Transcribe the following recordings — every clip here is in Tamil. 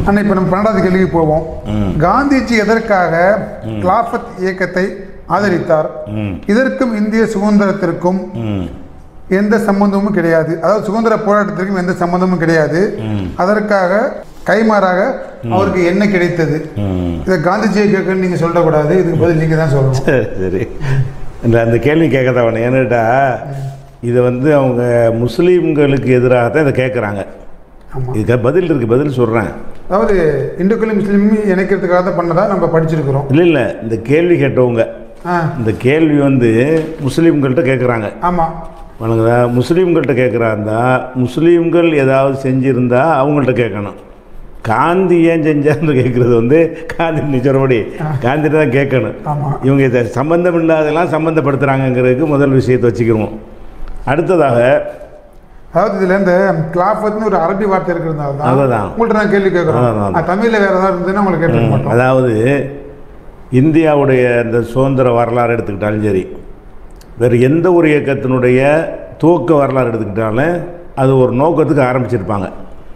அண்ணா இப்போ நம்ம பன்னெண்டாவது கேள்விக்கு போவோம் காந்திஜி எதற்காக கிலாஃபத் இயக்கத்தை ஆதரித்தார் ம் இதற்கும் இந்திய சுதந்திரத்திற்கும் ம் எந்த சம்பந்தமும் கிடையாது அதாவது சுதந்திர போராட்டத்திற்கும் எந்த சம்பந்தமும் கிடையாது ம். அதற்காக கைமாறாக அவருக்கு என்ன கிடைத்தது ம் இதை காந்திஜியை கேட்கணும்னு நீங்க சொல்லக்கூடாது இதுக்கு பதில் நீங்க தான் சொல்லணும் சரி சரி இல்லை அந்த கேள்வி கேட்க தான் ஏன்னுட்டா இதை வந்து அவங்க முஸ்லீம்களுக்கு எதிராக தான் இதை கேட்குறாங்க ஆமா இதுக்கு பதில் இருக்குது பதில் சொல்கிறேன் அதாவது இந்துக்களும் முஸ்லீமும் இணைக்கிறதுக்காக தான் பண்ணதா நம்ம படிச்சிருக்கிறோம் இல்லை இல்லை இந்த கேள்வி கேட்டவங்க ஆ இந்த கேள்வி வந்து முஸ்லீம்கள்கிட்ட கேட்குறாங்க ஆமா வணங்குதா முஸ்லீம்கள்கிட்ட கேட்குறாந்தா முஸ்லீம்கள் ஏதாவது செஞ்சுருந்தா அவங்கள்ட்ட கேட்கணும் காந்தி ஏன் செஞ்சார்னு கேட்குறது வந்து காந்தி நிஜப்படி காந்திட்ட தான் கேட்கணும் ஆமா இவங்க இதை சம்பந்தம் இல்லாதெல்லாம் சம்மந்தப்படுத்துகிறாங்கங்கிறதுக்கு முதல் விஷயத்தை வச்சுக்கிறோம் அடுத்ததாக அதாவது இதுல இந்த கிலாஃபத்னு ஒரு அரபி வார்த்தை இருக்கிறதுனால தான் அதுதான். உங்கள்ட்ட நான் கேள்வி கேட்குறோம் அதான், அதான். நான் தமிழ்ல வேற ஏதாவது இருந்ததுன்னா உங்களுக்கு கேட்டுக்க மாட்டோம் அதாவது இந்தியாவுடைய இந்த சுதந்திர வரலாறு எடுத்துக்கிட்டாலும் சரி வேறு எந்த ஒரு இயக்கத்தினுடைய துவக்க வரலாறு எடுத்துக்கிட்டாலும் அது ஒரு நோக்கத்துக்கு ஆரம்பிச்சிருப்பாங்க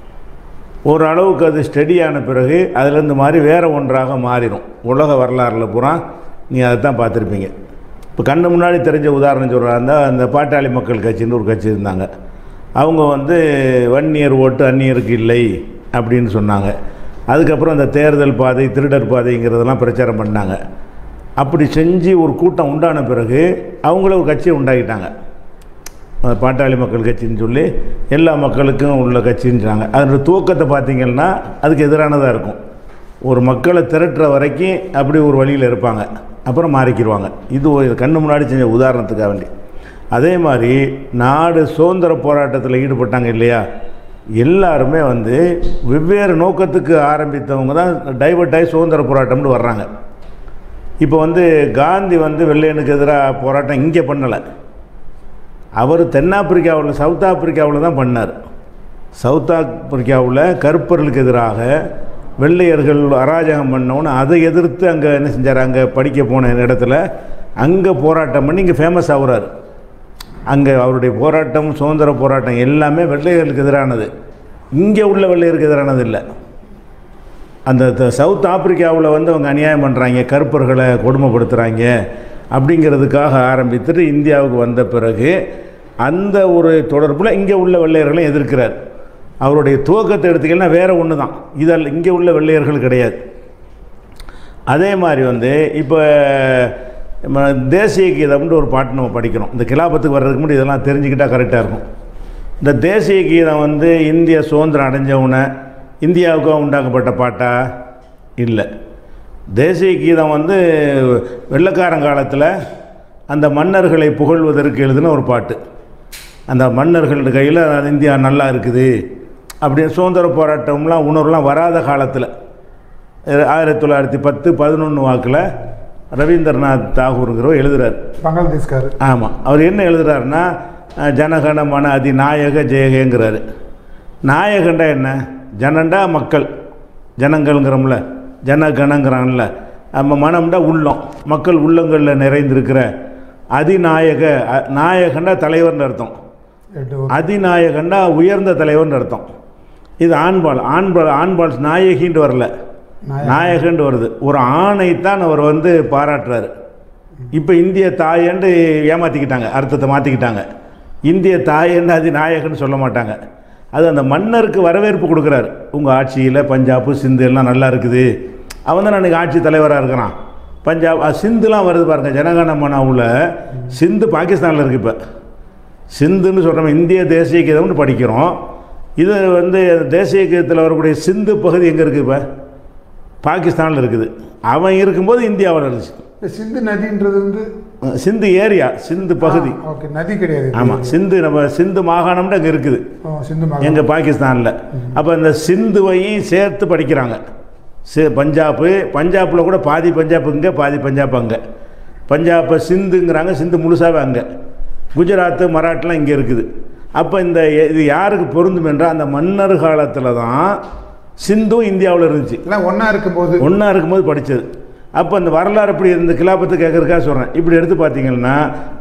ஒரு அளவுக்கு அது ஸ்டடியான பிறகு அதுலேருந்து மாதிரி வேறு ஒன்றாக மாறிடும் உலக வரலாறில் பூரா நீ அதை தான் பார்த்துருப்பீங்க இப்போ கண்ணு முன்னாடி தெரிஞ்ச உதாரணம் சொல்கிறாங்க அந்த பாட்டாளி மக்கள் கட்சின்னு ஒரு கட்சி இருந்தாங்க அவங்க வந்து வன்னியர் ஓட்டு அந்நியருக்கு இல்லை அப்படின்னு சொன்னாங்க அதுக்கப்புறம் அந்த தேர்தல் பாதை திருடர் பாதைங்கிறதெல்லாம் பிரச்சாரம் பண்ணாங்க அப்படி செஞ்சு ஒரு கூட்டம் உண்டான பிறகு அவங்கள ஒரு கட்சியை உண்டாக்கிட்டாங்க அது பாட்டாளி மக்கள் கட்சின்னு சொல்லி எல்லா மக்களுக்கும் உள்ள கட்சின்றாங்க அதனோட துவக்கத்தை பார்த்தீங்கன்னா அதுக்கு எதிரானதாக இருக்கும் ஒரு மக்களை திரட்டுற வரைக்கும் அப்படி ஒரு வழியில் இருப்பாங்க அப்புறம் மாறிக்கிடுவாங்க இது ஒரு கண்ணு முன்னாடி செஞ்ச உதாரணத்துக்காக வேண்டி அதே மாதிரி நாடு சுதந்திர போராட்டத்தில் ஈடுபட்டாங்க இல்லையா எல்லாருமே வந்து வெவ்வேறு நோக்கத்துக்கு ஆரம்பித்தவங்க தான் டைவர்ட் ஆகி சுதந்திர போராட்டம்னு வர்றாங்க இப்போ வந்து காந்தி வந்து வெள்ளையனுக்கு எதிராக போராட்டம் இங்கே பண்ணலை அவர் தென்னாப்பிரிக்காவில் சவுத் ஆப்பிரிக்காவில் தான் பண்ணார் சவுத் ஆப்பிரிக்காவில் கருப்பர்களுக்கு எதிராக வெள்ளையர்கள் அராஜகம் பண்ணோன்னு அதை எதிர்த்து அங்கே என்ன செஞ்சார் அங்கே படிக்க போன இடத்துல அங்கே போராட்டம் பண்ணி இங்கே ஃபேமஸ் ஆகுறாரு அங்கே அவருடைய போராட்டம் சுதந்திர போராட்டம் எல்லாமே வெள்ளையர்களுக்கு எதிரானது இங்கே உள்ள வெள்ளையருக்கு எதிரானது இல்லை அந்த த- சவுத் ஆப்பிரிக்காவில் வந்து அவங்க அநியாயம் பண்ணுறாங்க கருப்பர்களை கொடுமைப்படுத்துகிறாங்க அப்படிங்கிறதுக்காக ஆரம்பித்துட்டு இந்தியாவுக்கு வந்த பிறகு அந்த ஒரு தொடர்பில் இங்கே உள்ள வெள்ளையர்களையும் எதிர்க்கிறார் அவருடைய துவக்கத்தை எடுத்துக்கிட்டா வேற ஒன்று தான் இதில் இங்கே உள்ள வெள்ளையர்கள் கிடையாது அதே மாதிரி வந்து இப்போ நம்ம தேசிய கீதம்னு ஒரு பாட்டு நம்ம படிக்கிறோம் இந்த கிலாபத்துக்கு வர்றதுக்கு முன்னாடி இதெல்லாம் தெரிஞ்சுக்கிட்டால் கரெக்டாக இருக்கும் இந்த தேசிய கீதம் வந்து இந்திய சுதந்திரம் அடைஞ்சவுடனே இந்தியாவுக்கு உண்டாக்கப்பட்ட பாட்டா இல்லை தேசிய கீதம் வந்து வெள்ளைக்காரன் காலத்தில் அந்த மன்னர்களை புகழ்வதற்கு எழுதின ஒரு பாட்டு அந்த மன்னர்கள் கையில் இந்தியா நல்லா இருக்குது அப்படின்னு சுதந்திர போராட்டம்லாம் உணர்வுலாம் வராத காலத்தில் ஆயிரத்தி தொள்ளாயிரத்தி பத்து பதினொன்று வாக்கில் ரவீந்திரநாத் தாகூருங்கிறவர் எழுதுறார் பங்களாதேஷ்காரு ஆமாம் அவர் என்ன எழுதுறாருன்னா அஹ், ஜனகண மன அதி நாயக ஜெயகங்கிறாரு நாயகண்டா என்ன ஜனண்டா மக்கள் ஜனங்கள்ங்கிறோம்ல ஜனகணங்கிறான்ல நம்ம மனம்டா உள்ளம் மக்கள் உள்ளங்களில் நிறைந்திருக்கிற அதிநாயக அ- நாயகண்டா தலைவர்னு அர்த்தம் எட்டு ஓகே. அதிநாயகண்டா உயர்ந்த தலைவர்னு அர்த்தம் இது ஆண்பால் ஆண்பால் ஆண்பால் நாயகின்ட்டு வரல நாயகன். நாயகன்ட்டு வருது ஒரு ஆணைத்தான் அவர் வந்து பாராட்டுறாரு இப்போ இந்திய தாயன்னு ஏமாற்றிக்கிட்டாங்க அர்த்தத்தை மாற்றிக்கிட்டாங்க இந்திய தாயன்னு அது நாயகன்னு சொல்ல மாட்டாங்க அது அந்த மன்னருக்கு வரவேற்பு கொடுக்குறாரு உங்கள் ஆட்சியில் பஞ்சாப் சிந்து எல்லாம் நல்லா இருக்குது அவன் தான் அன்றைக்கி ஆட்சி தலைவராக இருக்கிறான் பஞ்சாப் அஹ், சிந்துலாம் வருது பாருங்க ஜனகணமனாவில் சிந்து பாகிஸ்தானில் இருக்குது இப்போ சிந்துன்னு சொல்கிறோம் இந்திய தேசிய கீதம்னு படிக்கிறோம் இது வந்து தேசிய கீதத்தில் வரக்கூடிய சிந்து பகுதி எங்கே இருக்குது இப்போ பாகிஸ்தானில் இருக்குது அவன் இருக்கும்போது இந்தியாவில் இருந்துச்சு இந்த சிந்து நதின்றது வந்து சிந்து ஏரியா சிந்து பகுதி ஆ, ஓகே நதி கிடையாது இது. ஆமாம் சிந்து நம்ம சிந்து மாகாணம்னு அங்கே இருக்குது ஓ, சிந்து மகா எங்கள் பாகிஸ்தானில் அப்போ இந்த சிந்துவையும் சேர்த்து படிக்கிறாங்க சி பஞ்சாப்பு பஞ்சாப்பில் கூட பாதி பஞ்சாப் இங்கே பாதி பஞ்சாப் அங்கே பஞ்சாப்பை சிந்துங்கிறாங்க சிந்து முழுசாவே அங்கே குஜராத்து மராட்டெலாம் இங்கே இருக்குது அப்போ இந்த இது யாருக்கு பொருந்தும் என்றால் அந்த மன்னர் காலத்தில் தான் சிந்தும் இந்தியாவில் இருந்துச்சு எல்லாம் ஒண்ணா இருக்கும்போது ஒன்றா இருக்கும்போது படித்தது அப்போ அந்த வரலாறு இப்படி இந்த கிலாபத்து கேட்கறதுக்காக சொல்கிறேன் இப்படி எடுத்து பார்த்தீங்கன்னா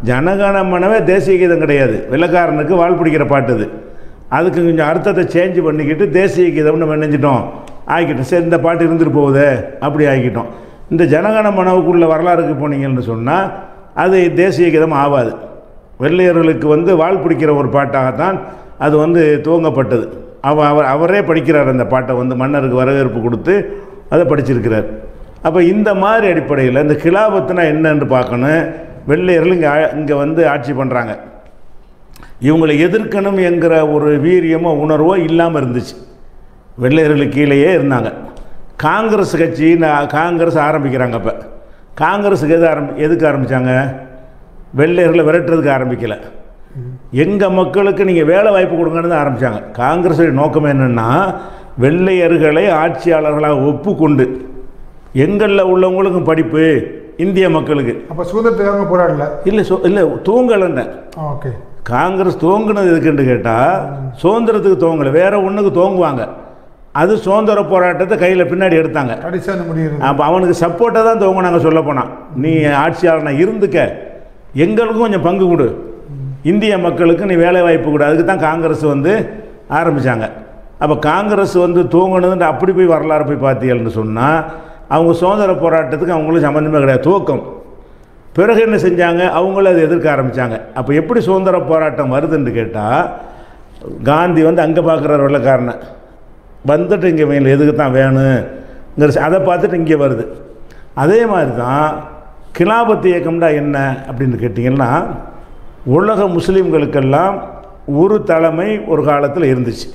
ஜனகணமனவே தேசிய கீதம் கிடையாது வெள்ளக்காரனுக்கு வாழ் பிடிக்கிற பாட்டு அது அதுக்கு கொஞ்சம் அர்த்தத்தை சேஞ்ச் பண்ணிக்கிட்டு தேசிய கீதம்னு நம்ம நினைஞ்சிட்டோம் ஆக்கிட்டோம் சரி இந்த பாட்டு இருந்துட்டு போகுதே அப்படி ஆக்கிட்டோம் இந்த ஜனகண மனவுக்குள்ள வரலாறுக்கு போனீங்கன்னு சொன்னால் அது தேசிய கீதம் ஆகாது வெள்ளையர்களுக்கு வந்து வாழ் பிடிக்கிற ஒரு பாட்டாகத்தான் அது வந்து துவங்கப்பட்டது அவ அவர் அவரே படிக்கிறார் அந்த பாட்டை வந்து மன்னருக்கு வரவேற்பு கொடுத்து அதை படிச்சிருக்கிறார் அப்போ இந்த மாதிரி அடிப்படையில் இந்த கிலாபத்துனா என்னன்னு பார்க்கணும் வெள்ளையர்கள் இங்கே இங்கே வந்து ஆட்சி பண்ணுறாங்க இவங்களை எதிர்க்கணும் என்கிற ஒரு வீரியமோ உணர்வோ இல்லாமல் இருந்துச்சு வெள்ளையர்களுக்கு கீழேயே இருந்தாங்க காங்கிரஸ் கட்சி நா- காங்கிரஸ் ஆரம்பிக்கிறாங்க அப்போ காங்கிரஸுக்கு எது ஆரம்பி எதுக்கு ஆரம்பித்தாங்க வெள்ளையர்களை விரட்டுறதுக்கு ஆரம்பிக்கலை எங்கள் மக்களுக்கு நீங்கள் வேலை வாய்ப்பு கொடுங்கன்னு தான் ஆரம்பித்தாங்க காங்கிரஸுடைய நோக்கம் என்னென்னா வெள்ளையர்களை ஆட்சியாளர்களாக ஒப்புக்கொண்டு எங்களில் உள்ளவங்களுக்கும் படிப்பு இந்திய மக்களுக்கு அப்ப சுதந்திரத்துக்காக போராடல இல்லை சொ இல்லை தூங்கலைன்னு ஓகே காங்கிரஸ் துவங்குனது எதுக்குன்னு கேட்டால் சுதந்திரத்துக்கு துவங்கலை வேற ஒன்றுக்கு துவங்குவாங்க அது சுதந்திர போராட்டத்தை கையில் பின்னாடி எடுத்தாங்க கடைசியா அந்த முடியுது அப்போ அவனுக்கு சப்போர்ட்டாக தான் துவங்கினாங்க சொல்ல போனான் நீ ஆட்சியாளனை இருந்துக்க எங்களுக்கும் கொஞ்சம் பங்கு கொடு இந்திய மக்களுக்கு நீ வேலை வாய்ப்பு கொடு அதுக்கு தான் காங்கிரஸ் வந்து ஆரம்பித்தாங்க அப்போ காங்கிரஸ் வந்து தூங்கினதுன்ற அப்படி போய் வரலாறு போய் பார்த்தீங்கன்னு சொன்னால் அவங்க சுதந்திர போராட்டத்துக்கு அவங்களுக்கு சம்மந்தமே கிடையாது துவக்கம் பிறகு என்ன செஞ்சாங்க அவங்களும் அதை எதிர்க்க ஆரம்பித்தாங்க அப்போ எப்படி சுதந்திர போராட்டம் வருதுன்னு கேட்டால் காந்தி வந்து அங்கே பார்க்குற வெள்ளக்காரனை வந்துட்டு இங்கே இவங்களை எதுக்கு தான் வேணுங்கிற ச- அதை பார்த்துட்டு இங்கே வருது அதே மாதிரி தான் கிலாபத்து இயக்கம்டா என்ன அப்படின்னு கேட்டிங்கன்னா உலக முஸ்லீம்களுக்கெல்லாம் ஒரு தலைமை ஒரு காலத்தில் இருந்துச்சு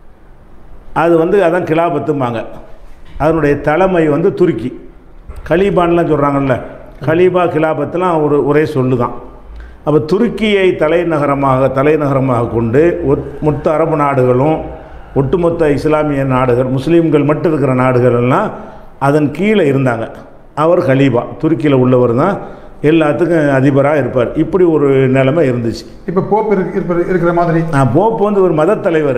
அது வந்து அதான் கிலாபத்தும்பாங்க அதனுடைய தலைமை வந்து துருக்கி கலீபான்லாம் சொல்கிறாங்கல்ல கலீபா கிலாபத்துலாம் ஒரு ஒரே சொல்லு தான் அப்போ துருக்கியை தலைநகரமாக தலைநகரமாக கொண்டு ஒட்- மொத்த அரபு நாடுகளும் ஒட்டுமொத்த இஸ்லாமிய நாடுகள் முஸ்லீம்கள் மட்டும் இருக்கிற நாடுகள் எல்லாம் அதன் கீழே இருந்தாங்க அவர் கலீபா துருக்கியில் உள்ளவர் தான் எல்லாத்துக்கும் அதிபராக இருப்பார் இப்படி ஒரு நிலைமை இருந்துச்சு இப்ப போப் இருக்கு- இருப்ப- இருக்கிற மாதிரி நான் போப் வந்து ஒரு மதத் தலைவர்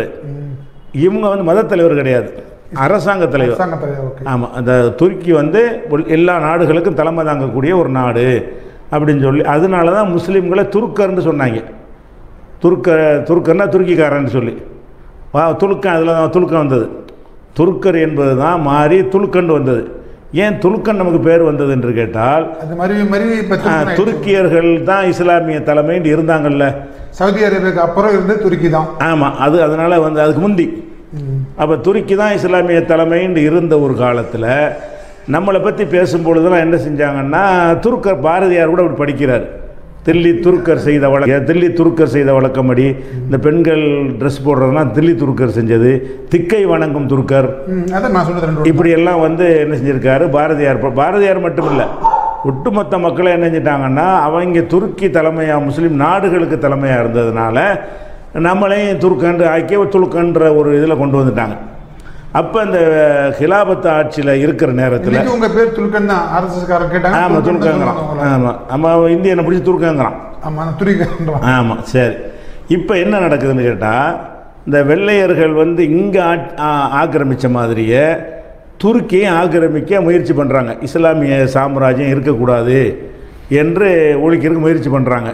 இவங்க வந்து மதத் தலைவர் கிடையாது அரசாங்க தலைவர் அரசாங்க தலைவர் ஓகே ஆமாம் அந்த துருக்கி வந்து உள்- எல்லா நாடுகளுக்கும் தலைமை தாங்கக்கூடிய ஒரு நாடு அப்படின்னு சொல்லி அதனால தான் முஸ்லீம்களை துருக்கர்னு சொன்னாங்க துருக்க துருக்கர்னா துருக்கிக்காரன்னு சொல்லி வா துலுக்கன் அதில் தான் துலுக்கன் வந்தது துருக்கர் என்பது தான் மாறி துலுக்கண்டு வந்தது ஏன் துலுக்கன் நமக்கு பேர் வந்தது என்று கேட்டால் அது மருவி மருவி இப்ப ஆ, துருக்கி ஆயிடுச்சு. துருக்கியர்கள் தான் இஸ்லாமிய தலைமைன்னு இருந்தாங்கல்ல சவுதி அரேபியாவுக்கு அப்புறம் இருந்து துருக்கி தான் ஆமாம் அது அதனால் வந்து அதுக்கு முந்தி அப்போ துருக்கி தான் இஸ்லாமிய தலைமைன்னு இருந்த ஒரு காலத்தில் நம்மளை பற்றி பேசும்பொழுதெல்லாம் என்ன செஞ்சாங்கன்னா துருக்கர் பாரதியார் கூட அப்படி படிக்கிறார் தில்லி துருக்கர் செய்த வழக்க தில்லி துருக்கர் செய்த வழக்கப்படி இந்த பெண்கள் ட்ரெஸ் போடுறதெல்லாம் தில்லி துருக்கர் செஞ்சது திக்கை வணங்கும் துருக்கர் ம், அதான் நான் சொன்னது ரெண்டு word. இப்படி எல்லாம் வந்து என்ன செஞ்சிருக்காரு பாரதியார் ப- பாரதியார் மட்டும் இல்லை ஒட்டுமொத்த மக்களை என்ன செஞ்சிட்டாங்கன்னா அவங்க துருக்கி தலைமையாக முஸ்லீம் நாடுகளுக்கு தலைமையாக இருந்ததுனால நம்மளையும் துருக்கன்று ஆக்கி துலுக்கன்ற ஒரு இதில் கொண்டு வந்துட்டாங்க அப்போ இந்த ஹிலாபத் ஆட்சியில் இருக்கிற நேரத்தில் இன்னைக்கு உங்க பேர் துலுக்கன் தான் ஆர்எஸ்எஸ் காரர் கேட்டாங்க ஆமாம் துலுக்கன் தான் துலுக்கங்கிறான் சொல்லுவாங்க. ஆமாம் நம்ம இந்தியனை பிடிச்சி துருக்கங்கிறான் ஆமா நான் துருக்கன்றான் ஆமாம் சரி இப்போ என்ன நடக்குதுன்னு கேட்டால் இந்த வெள்ளையர்கள் வந்து இங்கே ஆக்கிரமித்த மாதிரியே துருக்கியை ஆக்கிரமிக்க முயற்சி பண்ணுறாங்க இஸ்லாமிய சாம்ராஜ்யம் இருக்கக்கூடாது என்று ஒழிக்கிறதுக்கு முயற்சி பண்ணுறாங்க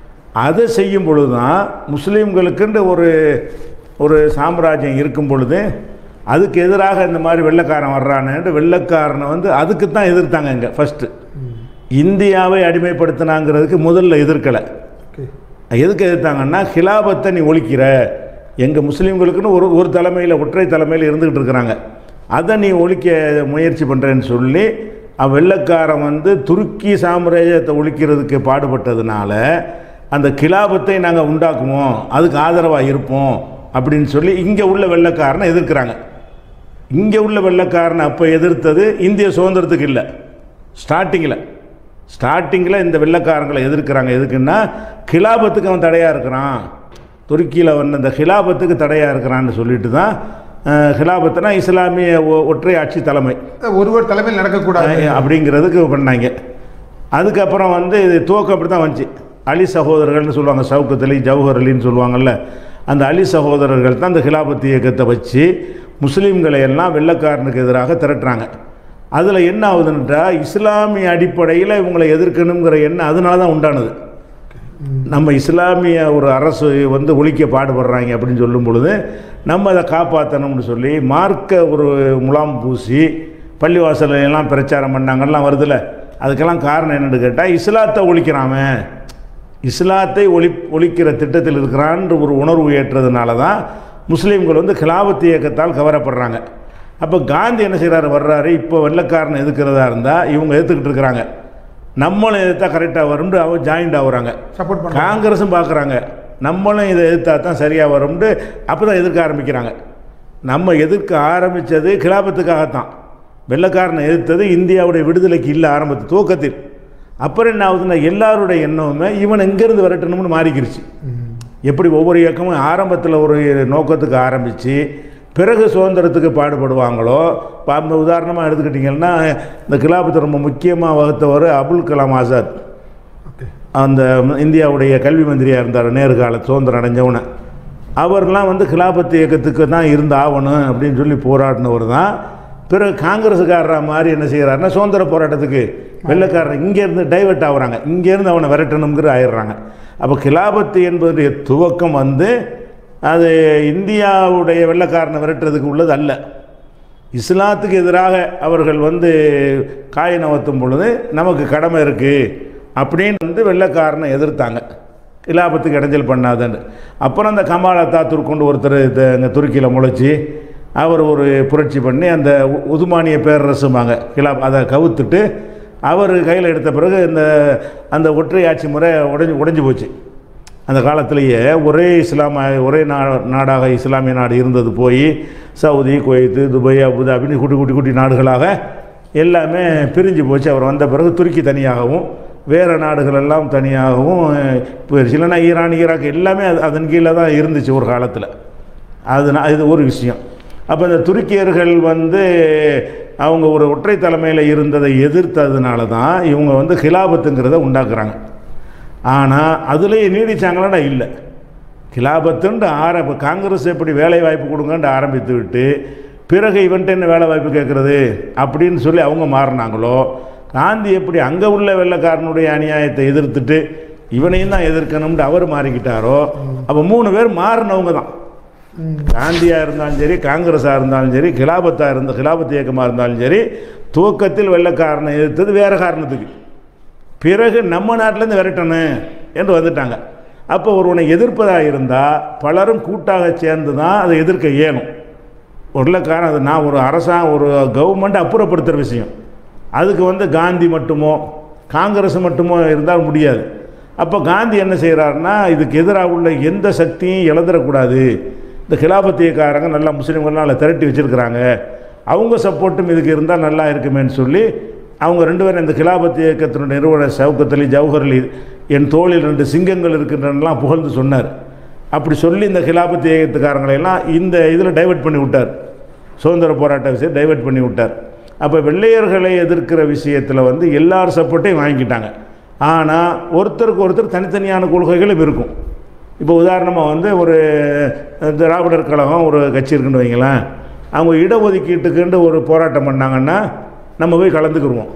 அதை செய்யும் பொழுது தான் முஸ்லீம்களுக்குன்ற ஒரு ஒரு சாம்ராஜ்யம் இருக்கும் பொழுது அதுக்கு எதிராக இந்த மாதிரி வெள்ளைக்காரன் வர்றானேன்ட்டு வெள்ளைக்காரனை வந்து அதுக்கு தான் எதிர்த்தாங்க இங்கே ஃபஸ்ட்டு இந்தியாவை அடிமைப்படுத்தினாங்கிறதுக்கு முதல்ல எதிர்க்கலை ஓகே எதுக்கு எதிர்த்தாங்கன்னா ஹிலாபத்தை நீ ஒழிக்கிற எங்கள் முஸ்லீம்களுக்குன்னு ஒரு ஒரு தலைமையில் ஒற்றை தலைமையில் இருந்துக்கிட்டு இருக்கிறாங்க அதை நீ ஒழிக்க முயற்சி பண்ணுறேன்னு சொல்லி அவன் வெள்ளைக்காரன் வந்து துருக்கி சாம்ராஜ்யத்தை ஒழிக்கிறதுக்கு பாடுபட்டதுனால அந்த கிலாபத்தை நாங்கள் உண்டாக்குவோம் அதுக்கு ஆதரவாக இருப்போம் அப்படின்னு சொல்லி இங்கே உள்ள வெள்ளைக்காரனை எதிர்க்கிறாங்க இங்கே உள்ள வெள்ளைக்காரனை அப்போ எதிர்த்தது இந்திய சுதந்திரத்துக்கு இல்லை ஸ்டார்டிங்கில் ஸ்டார்டிங்கில் இந்த வெள்ளைக்காரங்களை எதிர்க்கிறாங்க எதுக்குன்னா கிலாபத்துக்கு அவன் தடையாக இருக்கிறான் துருக்கியில் வந்த இந்த ஹிலாபத்துக்கு தடையாக இருக்கிறான்னு சொல்லிட்டு தான் அஹ், ஹிலாபத்துனா இஸ்லாமிய ஒ- ஒற்றை ஆட்சி தலைமை ஒருவர் தலைமையில் நடக்கக்கூடாது அஹ், அப்படிங்கிறதுக்கு பண்ணாங்க அதுக்கப்புறம் வந்து இது துவக்கம் அப்படி தான் வந்துச்சு அலி சகோதரர்கள்னு சொல்லுவாங்க சவுக்கத் அலி ஜவஹர் அலின்னு சொல்லுவாங்கல்ல அந்த அலி சகோதரர்கள் தான் அந்த ஹிலாபத் இயக்கத்தை வச்சு முஸ்லீம்களை எல்லாம் வெள்ளைக்காரனுக்கு எதிராக திரட்டுறாங்க அதில் என்ன ஆகுதுன்னுட்டா இஸ்லாமிய அடிப்படையில் இவங்களை எதிர்க்கணுங்கிற எண்ணம் அதனால தான் உண்டானது நம்ம இஸ்லாமிய ஒரு அரசு வந்து ஒழிக்க பாடுபடுறாங்க அப்படின்னு சொல்லும் பொழுது நம்ம அதை காப்பாற்றணும்னு சொல்லி மார்க்க ஒரு முலாம் பூசி பள்ளிவாசல்ல எல்லாம் பிரச்சாரம் பண்ணாங்கலாம் வருதுல்ல அதுக்கெல்லாம் காரணம் என்னன்னு கேட்டால் இஸ்லாத்தை ஒழிக்கிறாமே இஸ்லாத்தை ஒளி ஒழிக்கிற திட்டத்தில் இருக்கிறான்ற ஒரு உணர்வு ஏற்றதுனால தான் முஸ்லீம்கள் வந்து கிலாபத்து இயக்கத்தால் கவரப்படுறாங்க அப்போ காந்தி என்ன செய்கிறாரு வர்றாரு இப்போ வெள்ளக்காரன் எதுக்கிறதா இருந்தால் இவங்க எதிர்த்துக்கிட்டு இருக்கிறாங்க நம்மளும் எதிர்த்தா கரெக்டாக வரும்னு அவன் ஜாயிண்ட் ஆகுறாங்க சப்போர்ட் பண்ணுறாங்க காங்கிரஸும் பார்க்குறாங்க நம்மளும் இதை எதிர்த்தா தான் சரியாக வரும்னு அப்போ தான் எதிர்க்க ஆரம்பிக்கிறாங்க நம்ம எதிர்க்க ஆரம்பித்தது கிலாபத்துக்காகத்தான் வெள்ளக்காரனை எதிர்த்தது இந்தியாவுடைய விடுதலைக்கு இல்லை ஆரம்பத்து துவக்கத்தில் அப்புறம் என்ன ஆகுதுன்னா எல்லாருடைய எண்ணமுமே இவன் எங்கேருந்து விரட்டணும்னு மாறிக்கிருச்சு எப்படி ஒவ்வொரு இயக்கமும் ஆரம்பத்தில் ஒரு நோக்கத்துக்கு ஆரம்பித்து பிறகு சுதந்திரத்துக்கு பாடுபடுவாங்களோ இப்போ அந்த உதாரணமாக எடுத்துக்கிட்டிங்கன்னா இந்த கிலாபத்தை ரொம்ப முக்கியமாக வகுத்தவர் அபுல் கலாம் ஆசாத் ஓகே அந்த இந்தியாவுடைய கல்வி மந்திரியாக இருந்தார் நேரு கால சுதந்திரம் அடைஞ்சவன அவர்லாம் வந்து கிலாபத்து இயக்கத்துக்கு தான் இருந்து ஆகணும் அப்படின்னு சொல்லி போராடினவர் தான் பிறகு காங்கிரஸுக்காரரா மாதிரி என்ன செய்கிறாருன்னா சுதந்திர போராட்டத்துக்கு வெள்ளைக்காரர் இங்கேருந்து டைவர்ட் ஆகுறாங்க இங்கேருந்து அவனை விரட்டணுங்கிற ஆயிடுறாங்க அப்போ கிலாபத்து என்பதுடைய துவக்கம் வந்து அது இந்தியாவுடைய வெள்ளைக்காரனை விரட்டுறதுக்கு உள்ளது அல்ல இஸ்லாத்துக்கு எதிராக அவர்கள் வந்து காய் நவத்தும் பொழுது நமக்கு கடமை இருக்குது அப்படின்னு வந்து வெள்ளைக்காரனை எதிர்த்தாங்க கிலாபத்துக்கு இடைஞ்சல் பண்ணாதன்னு அப்புறம் அந்த கமால் அத்தாத்தூர் கொண்டு ஒருத்தர் இங்கே துருக்கியில் முளைச்சி அவர் ஒரு புரட்சி பண்ணி அந்த உ- உதுமானிய பேரரசுமாங்க கிலாப் அதை கவுத்துட்டு அவர் கையில் எடுத்த பிறகு இந்த அந்த ஒற்றை ஆட்சி முறை உடைஞ்சு உடைஞ்சு போச்சு அந்த காலத்திலேயே ஒரே இஸ்லாம ஒரே நா நாடாக இஸ்லாமிய நாடு இருந்தது போய் சவுதி குவைத்து துபாய் அபுதாபின்னு குட்டி குட்டி குட்டி நாடுகளாக எல்லாமே பிரிஞ்சு போச்சு அவர் வந்த பிறகு துருக்கி தனியாகவும் வேறு நாடுகள் எல்லாம் தனியாகவும் போயிடுச்சு இல்லைன்னா ஈரான் ஈராக் எல்லாமே அது அதன் கீழே தான் இருந்துச்சு ஒரு காலத்தில் அது நான் இது ஒரு விஷயம் அப்போ இந்த துருக்கியர்கள் வந்து அவங்க ஒரு ஒற்றை தலைமையில் இருந்ததை எதிர்த்ததுனால தான் இவங்க வந்து ஹிலாபத்துங்கிறத உண்டாக்குறாங்க ஆனால் அதுலேயே நீடிச்சாங்களாடா இல்லை கிலாபத்துன்ட்டு ஆர இப்போ காங்கிரஸ் எப்படி வேலை வாய்ப்பு கொடுங்கன்ட்டு ஆரம்பித்து விட்டு பிறகு இவன்ட்டு என்ன வேலை வாய்ப்பு கேட்குறது அப்படின்னு சொல்லி அவங்க மாறினாங்களோ காந்தி எப்படி அங்கே உள்ள வெள்ளைக்காரனுடைய அநியாயத்தை எதிர்த்துட்டு இவனையும் தான் எதிர்க்கணும்னு அவர் மாறிக்கிட்டாரோ அப்போ மூணு பேர் மாறினவங்க தான் காந்தியாக இருந்தாலும் சரி காங்கிரஸாக இருந்தாலும் சரி கிலாபத்தாக இருந்த கிலாபத் இயக்கமாக இருந்தாலும் சரி துவக்கத்தில் வெள்ளைக்காரனை எதிர்த்தது வேறு காரணத்துக்கு பிறகு நம்ம நாட்டிலேருந்து விரட்டணும் என்று வந்துட்டாங்க அப்போ ஒருவனை எதிர்ப்பதாக இருந்தால் பலரும் கூட்டாக சேர்ந்து தான் அதை எதிர்க்க இயலும் வெள்ளைக்காரன் அது நான் ஒரு அரசாங்க ஒரு கவர்மெண்ட் அப்புறப்படுத்துகிற விஷயம் அதுக்கு வந்து காந்தி மட்டுமோ காங்கிரஸ் மட்டுமோ இருந்தால் முடியாது அப்போ காந்தி என்ன செய்கிறாருன்னா இதுக்கு எதிராக உள்ள எந்த சக்தியும் இழந்துடக்கூடாது இந்த கிலாபத்தியக்காரங்க நல்லா முஸ்லீம்கள்லாம் அதில் திரட்டி வச்சுருக்கிறாங்க அவங்க சப்போர்ட்டும் இதுக்கு இருந்தால் நல்லா இருக்குமேன்னு சொல்லி அவங்க ரெண்டு பேரும் இந்த கிலாபத் இயக்கத்தினுடைய நிறுவனர் சவுக்கத் அலி ஜவஹர் அலி என் தோளில் ரெண்டு சிங்கங்கள் இருக்கின்றனலாம் புகழ்ந்து சொன்னார் அப்படி சொல்லி இந்த கிலாபத் இயக்கத்துக்காரங்களை எல்லாம் இந்த இதில் டைவர்ட் பண்ணி விட்டார் சுதந்திர போராட்ட விஷயம் டைவர்ட் பண்ணி விட்டார் அப்போ வெள்ளையர்களை எதிர்க்கிற விஷயத்தில் வந்து எல்லார் சப்போர்ட்டையும் வாங்கிக்கிட்டாங்க ஆனால் ஒருத்தருக்கு ஒருத்தர் தனித்தனியான கொள்கைகளும் இருக்கும் இப்போ உதாரணமாக வந்து ஒரு திராவிடர் கழகம் ஒரு கட்சி இருக்குன்னு வைங்களேன் அவங்க இடஒதுக்கீட்டுக்குன்னு ஒரு போராட்டம் பண்ணாங்கன்னா நம்ம போய் கலந்துக்கிருவோம்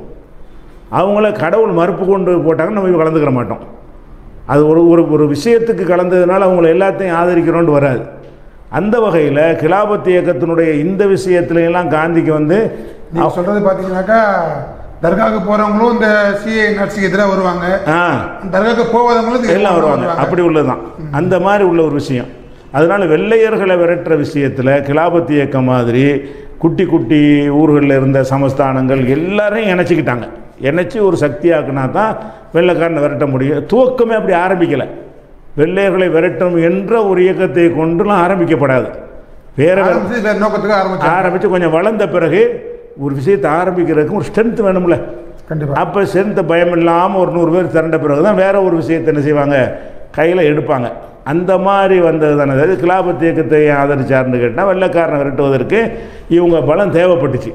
அவங்கள கடவுள் மறுப்பு கொண்டு போட்டாங்கன்னா நம்ம போய் கலந்துக்கிற மாட்டோம் அது ஒரு ஒரு ஒரு விஷயத்துக்கு கலந்ததுனால அவங்கள எல்லாத்தையும் ஆதரிக்கிறோன்ட்டு வராது அந்த வகையில் கிலாபத் இயக்கத்தினுடைய இந்த விஷயத்துல எல்லாம் காந்திக்கு வந்து நீங்க சொல்றது பாத்தீங்கன்னாக்கா தர்காவுக்கு போறவங்களும் இந்த சிஏ நர்ஸுக்கு எதிராக வருவாங்க ஆ தர்காவுக்கு போகாதவங்களும் இதுக்கு எல்லாம் வருவாங்க அப்படி உள்ளதுதான் அந்த மாதிரி உள்ள ஒரு விஷயம் அதனால வெள்ளையர்களை விரட்டுற விஷயத்தில் கிலாபத் இயக்கம் மாதிரி குட்டி குட்டி ஊர்களில் இருந்த சமஸ்தானங்கள் எல்லாரையும் இணைச்சிக்கிட்டாங்க இணைச்சி ஒரு சக்தியாக்குனா தான் வெள்ளைக்காரனை விரட்ட முடியும் துவக்கமே அப்படி ஆரம்பிக்கலை வெள்ளையர்களை விரட்டும் என்ற ஒரு இயக்கத்தை கொண்டுலாம் ஆரம்பிக்கப்படாது வேற வேற ஆரம்பிச்சு வேற நோக்கத்துக்கு ஆரம்பிச்சாங்க ஆரம்பித்து கொஞ்சம் வளர்ந்த பிறகு ஒரு விஷயத்தை ஆரம்பிக்கிறதுக்கு ஒரு ஸ்ட்ரென்த் வேணும்ல கண்டிப்பா அப்போ சேர்ந்த பயம் இல்லாமல் ஒரு நூறு பேர் திரண்ட பிறகு தான் வேற ஒரு விஷயத்தை என்ன செய்வாங்க கையில் எடுப்பாங்க அந்த மாதிரி வந்தது தானே அதாவது கிலாபத் இயக்கத்தை ஆதரிச்சார்னு கேட்டால் வெள்ளைக்காரனை விரட்டுவதற்கு இவங்க பலம் தேவைப்பட்டுச்சு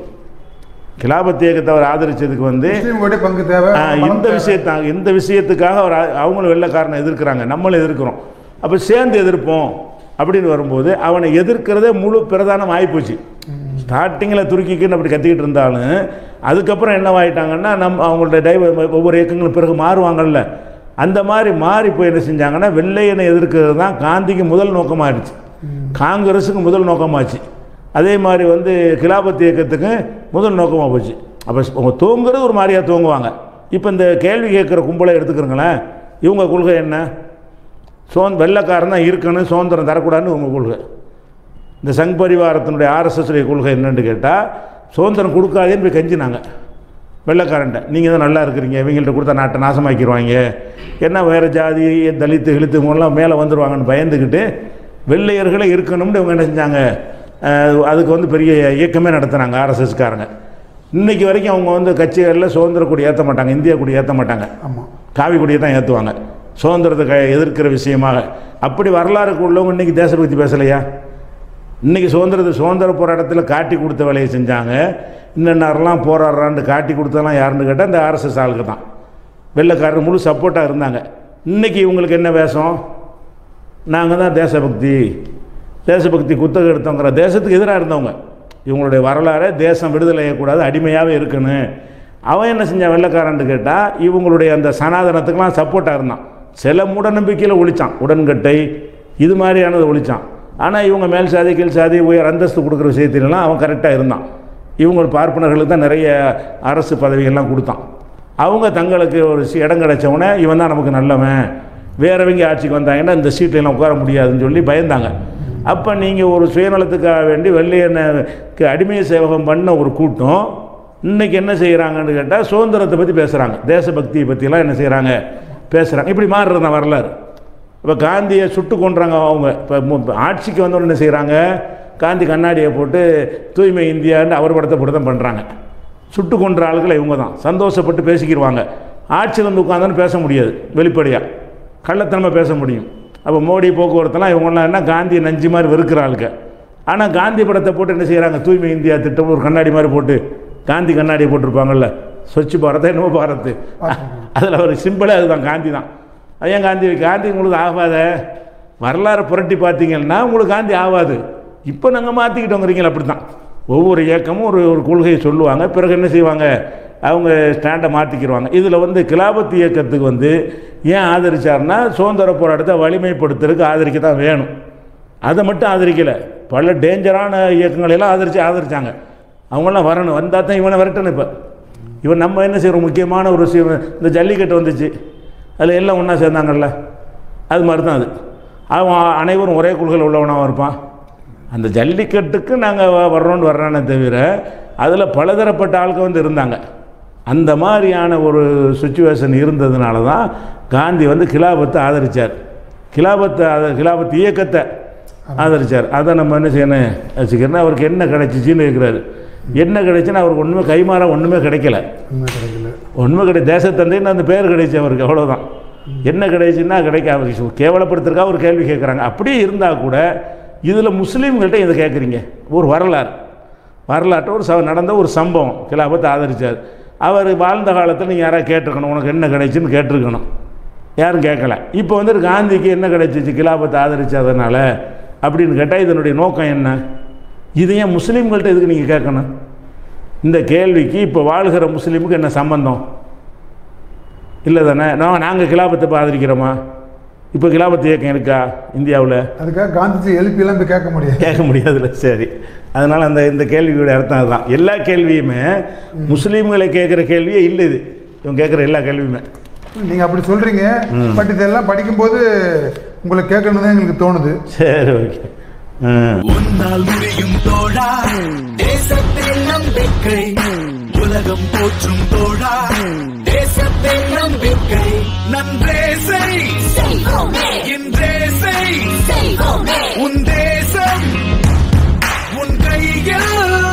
கிலாபத் இயக்கத்தை அவர் ஆதரிச்சதுக்கு வந்து முஸ்லீம்களுடைய பங்கு தேவை ஆ, பலம் இந்த தேவை. விஷயத்தா இந்த விஷயத்துக்காக அவர் ஆ- அவங்களும் வெள்ளைக்காரனை எதிர்க்கிறாங்க நம்மளும் எதிர்க்கிறோம் அப்போ சேர்ந்து எதிர்ப்போம் அப்படின்னு வரும்போது அவனை எதிர்க்கிறதே முழு பிரதானம் ஆகிப்போச்சு ஸ்டார்டிங்கில் துருக்கிக்குன்னு அப்படி கத்திக்கிட்டு இருந்தாலும் அதுக்கப்புறம் என்னவாயிட்டாங்கன்னா நம்ம அவங்களுடைய டைவ ஒவ்வொரு இயக்கங்களும் பிறகு மாறுவாங்கல்ல அந்த மாதிரி மாறி போய் என்ன செஞ்சாங்கன்னா வெள்ளையனை எதிர்க்கிறது தான் காந்திக்கு முதல் நோக்கமாகிடுச்சு காங்கிரஸுக்கு முதல் நோக்கமாச்சு அதே மாதிரி வந்து கிலாபத் இயக்கத்துக்கு முதல் நோக்கமாக போச்சு அப்போ அவங்க தூங்குறது ஒரு மாதிரியாக தூங்குவாங்க இப்போ இந்த கேள்வி கேட்குற கும்பலை எடுத்துக்கிறங்களேன் இவங்க கொள்கை என்ன சோன் வெள்ளைக்காரன் தான் இருக்கணும் சுதந்திரம் தரக்கூடாதுன்னு உங்கள் கொள்கை இந்த சங் பரிவாரத்தினுடைய ஆர்எஸ்எஸ் உடைய கொள்கை என்னன்னு கேட்டால் சுதந்திரம் கொடுக்காதேன்னு போய் கெஞ்சினாங்க வெள்ளைக்காரன்ட்ட நீங்கள் தான் நல்லா இருக்கிறீங்க இவங்கள்ட்ட கொடுத்தா நாட்டை நாசமாக்கிடுவாங்க என்ன வேறு ஜாதி தலித்து இழுத்து இவங்கெல்லாம் மேலே வந்துடுவாங்கன்னு பயந்துக்கிட்டு வெள்ளையர்களே இருக்கணும்னு இவங்க என்ன செஞ்சாங்க அஹ், அதுக்கு வந்து பெரிய இயக்கமே நடத்துனாங்க ஆர்எஸ்எஸ்காரங்க இன்னைக்கு வரைக்கும் அவங்க வந்து கட்சிகளில் சுதந்திர கொடி ஏற்ற மாட்டாங்க இந்தியா கொடி ஏற்ற மாட்டாங்க ஆமாம் காவி கொடியை தான் ஏற்றுவாங்க சுதந்திரத்தை க எதிர்க்கிற விஷயமாக அப்படி வரலாறுக்கு உள்ளவங்க இன்றைக்கி தேசபக்தி பேசலையா இன்றைக்கி சுதந்திரத்தை சுதந்திர போராட்டத்தில் காட்டி கொடுத்த வேலையை செஞ்சாங்க இன்னென்னாரெல்லாம் போராடுறான்னு காட்டி கொடுத்ததெல்லாம் யாருன்னு கேட்டால் இந்த ஆர்எஸ்எஸ் ஆளுக்கு தான் வெள்ளைக்காரர் முழு சப்போர்ட்டாக இருந்தாங்க இன்றைக்கி இவங்களுக்கு என்ன வேஷம் நாங்கள் தான் தேசபக்தி தேசபக்தி குத்தகை எடுத்தவங்கிற தேசத்துக்கு எதிராக இருந்தவங்க இவங்களுடைய வரலாறு தேசம் விடுதலை செய்யக்கூடாது அடிமையாகவே இருக்கணும் அவன் என்ன செஞ்சான் வெள்ளைக்காரன்னு கேட்டால் இவங்களுடைய அந்த சனாதனத்துக்கெலாம் சப்போர்ட்டாக இருந்தான் சில மூட நம்பிக்கையில் ஒழிச்சான் உடன்கட்டை இது மாதிரியானது ஒழிச்சான் ஆனால் இவங்க மேல் சாதி கீழ் சாதி உயர் அந்தஸ்து கொடுக்குற விஷயத்திலலாம் அவன் கரெக்டாக இருந்தான் இவங்க பார்ப்பனர்களுக்கு தான் நிறைய அரசு பதவிகள்லாம் கொடுத்தான் அவங்க தங்களுக்கு ஒரு சி- இடம் கிடைச்ச உடனே இவன் தான் நமக்கு நல்லவன் வேறவங்க ஆட்சிக்கு வந்தாங்கன்னா இந்த சீட்லாம் உட்கார முடியாதுன்னு சொல்லி பயந்தாங்க அப்போ நீங்கள் ஒரு சுயநலத்துக்காக வேண்டி வெள்ளையனுக்கு அடிமை சேவகம் பண்ண ஒரு கூட்டம் இன்னைக்கு என்ன செய்கிறாங்கன்னு கேட்டால் சுதந்திரத்தை பற்றி பேசுகிறாங்க தேசபக்தியை பற்றிலாம் என்ன செய்கிறாங்க பேசுகிறாங்க இப்படி மாறுறது தான் வரலாறு இப்போ காந்தியை சுட்டு கொன்றாங்க அவங்க இப்போ ஆட்சிக்கு வந்தவொடனே என்ன செய்கிறாங்க காந்தி கண்ணாடியை போட்டு தூய்மை இந்தியான்னு அவர் படத்தை போட்டு தான் பண்ணுறாங்க சுட்டு கொன்ற ஆளுகளை இவங்க தான் சந்தோஷப்பட்டு பேசிக்கிடுவாங்க ஆட்சியில் வந்து உட்காந்தாலும் பேச முடியாது வெளிப்படையாக கள்ளத்தனமாக பேச முடியும் அப்போ மோடி போக்குவரத்துலாம் இவங்கெல்லாம் என்ன காந்தியை நஞ்சு மாதிரி வெறுக்கிற ஆளுங்க ஆனால் காந்தி படத்தை போட்டு என்ன செய்கிறாங்க தூய்மை இந்தியா திட்டம் ஒரு கண்ணாடி மாதிரி போட்டு காந்தி கண்ணாடியை போட்டிருப்பாங்கல்ல ஸ்வச் பாரத் என்னமோ பாரத் அதில் ஒரு சிம்பிளே அதுதான் காந்தி தான் அது ஏன் காந்தி காந்தி உங்களுக்கு ஆகாத வரலாறு புரட்டி பார்த்தீங்கன்னா உங்களுக்கு காந்தி ஆகாது இப்போ நாங்கள் மாற்றிக்கிட்டோங்கிறீங்களா அப்படி தான் ஒவ்வொரு இயக்கமும் ஒரு ஒரு கொள்கையை சொல்லுவாங்க பிறகு என்ன செய்வாங்க அவங்க ஸ்டாண்டை மாற்றிக்கிடுவாங்க இதில் வந்து கிலாபத் இயக்கத்துக்கு வந்து ஏன் ஆதரிச்சாருன்னா சுதந்திர போராட்டத்தை வலிமைப்படுத்துறதுக்கு ஆதரிக்க தான் வேணும் அதை மட்டும் ஆதரிக்கலை பல டேஞ்சரான இயக்கங்களை எல்லாம் ஆதரித்து ஆதரிச்சாங்க அவங்களாம் வரணும் வந்தால் தான் இவனை விரட்டணும் இப்போ இவன் நம்ம என்ன செய்கிறோம் முக்கியமான ஒரு விஷயம் இந்த ஜல்லிக்கட்டு வந்துச்சு அதில் எல்லாம் ஒன்றா சேர்ந்தாங்கல்ல அது மாதிரி தான் அது அவன் அனைவரும் ஒரே கொள்கையில் உள்ளவனாக இருப்பான் அந்த ஜல்லிக்கட்டுக்கு நாங்கள் வர்றோன்னு வர்றானே தவிர அதில் பலதரப்பட்ட ஆட்கள் வந்து இருந்தாங்க அந்த மாதிரியான ஒரு சுச்சுவேஷன் இருந்ததுனால தான் காந்தி வந்து கிலாபத்தை ஆதரித்தார் கிலாபத்தை ஆத கிலாபத் இயக்கத்தை ஆதரித்தார் அதை நம்ம என்ன செய்யணும் வச்சுக்கிறேன்னா அவருக்கு என்ன கிடைச்சிச்சின்னு இருக்கிறாரு என்ன கிடைச்சுன்னா அவருக்கு ஒன்றுமே கைமாற ஒன்றுமே கிடைக்கல உண்மை கிடைக்கல ஒன்றுமே கிடையாது தேசத்தந்தைன்னு அந்த பேர் கிடைச்சு அவருக்கு அவ்வளோதான் என்ன கிடைச்சுன்னா கிடைக்க அவருக்கு கேவலப்படுத்துறதுக்காக ஒரு கேள்வி கேட்குறாங்க அப்படியே இருந்தால் கூட இதில் முஸ்லீம்கள்ட்ட இதை கேட்குறீங்க ஒரு வரலாறு வரலாற்று ஒரு ச நடந்த ஒரு சம்பவம் கிலாபத்தை ஆதரித்தார் அவர் வாழ்ந்த காலத்தில் நீங்கள் யாராவது கேட்டிருக்கணும் உனக்கு என்ன கிடைச்சுன்னு கேட்டிருக்கணும் யாரும் கேட்கல இப்போ வந்து காந்திக்கு என்ன கிடைச்சிச்சு கிலாபத்தை ஆதரிச்சதுனால அப்படின்னு கேட்டால் இதனுடைய நோக்கம் என்ன இது ஏன் முஸ்லீம்கள்ட்ட எதுக்கு நீங்கள் கேட்கணும் இந்த கேள்விக்கு இப்போ வாழ்கிற முஸ்லீமுக்கு என்ன சம்பந்தம் இல்லை தானே நான் நாங்கள் கிலாபத்தை இப்போ ஆதரிக்கிறோமா இப்போ கிலாபத்து இயக்கம் இருக்கா இந்தியாவில் அதுக்காக காந்திஜி எழுப்பியெல்லாம் போய் கேட்க முடியாது கேட்க முடியாதுல்ல சரி அதனால் அந்த இந்த கேள்வியோட அர்த்தம் அதுதான் எல்லா கேள்வியுமே முஸ்லீம்களை கேட்குற கேள்வியே இல்லை இது இவங்க கேட்குற எல்லா கேள்வியுமே நீங்க அப்படி சொல்றீங்க பட் இதெல்லாம் படிக்கும்போது உங்களுக்கு கேட்கணும் தான் எங்களுக்கு தோணுது சரி ஓகே ம் உன்னால் முடியும் தோழா தேசத்தில் நம்பிக்கை உலகம் போற்றும் தோழா தேசத்தில் நம்பிக்கை நன்றே செய் இன்றே செய் உன் தேசம் உன் கையில்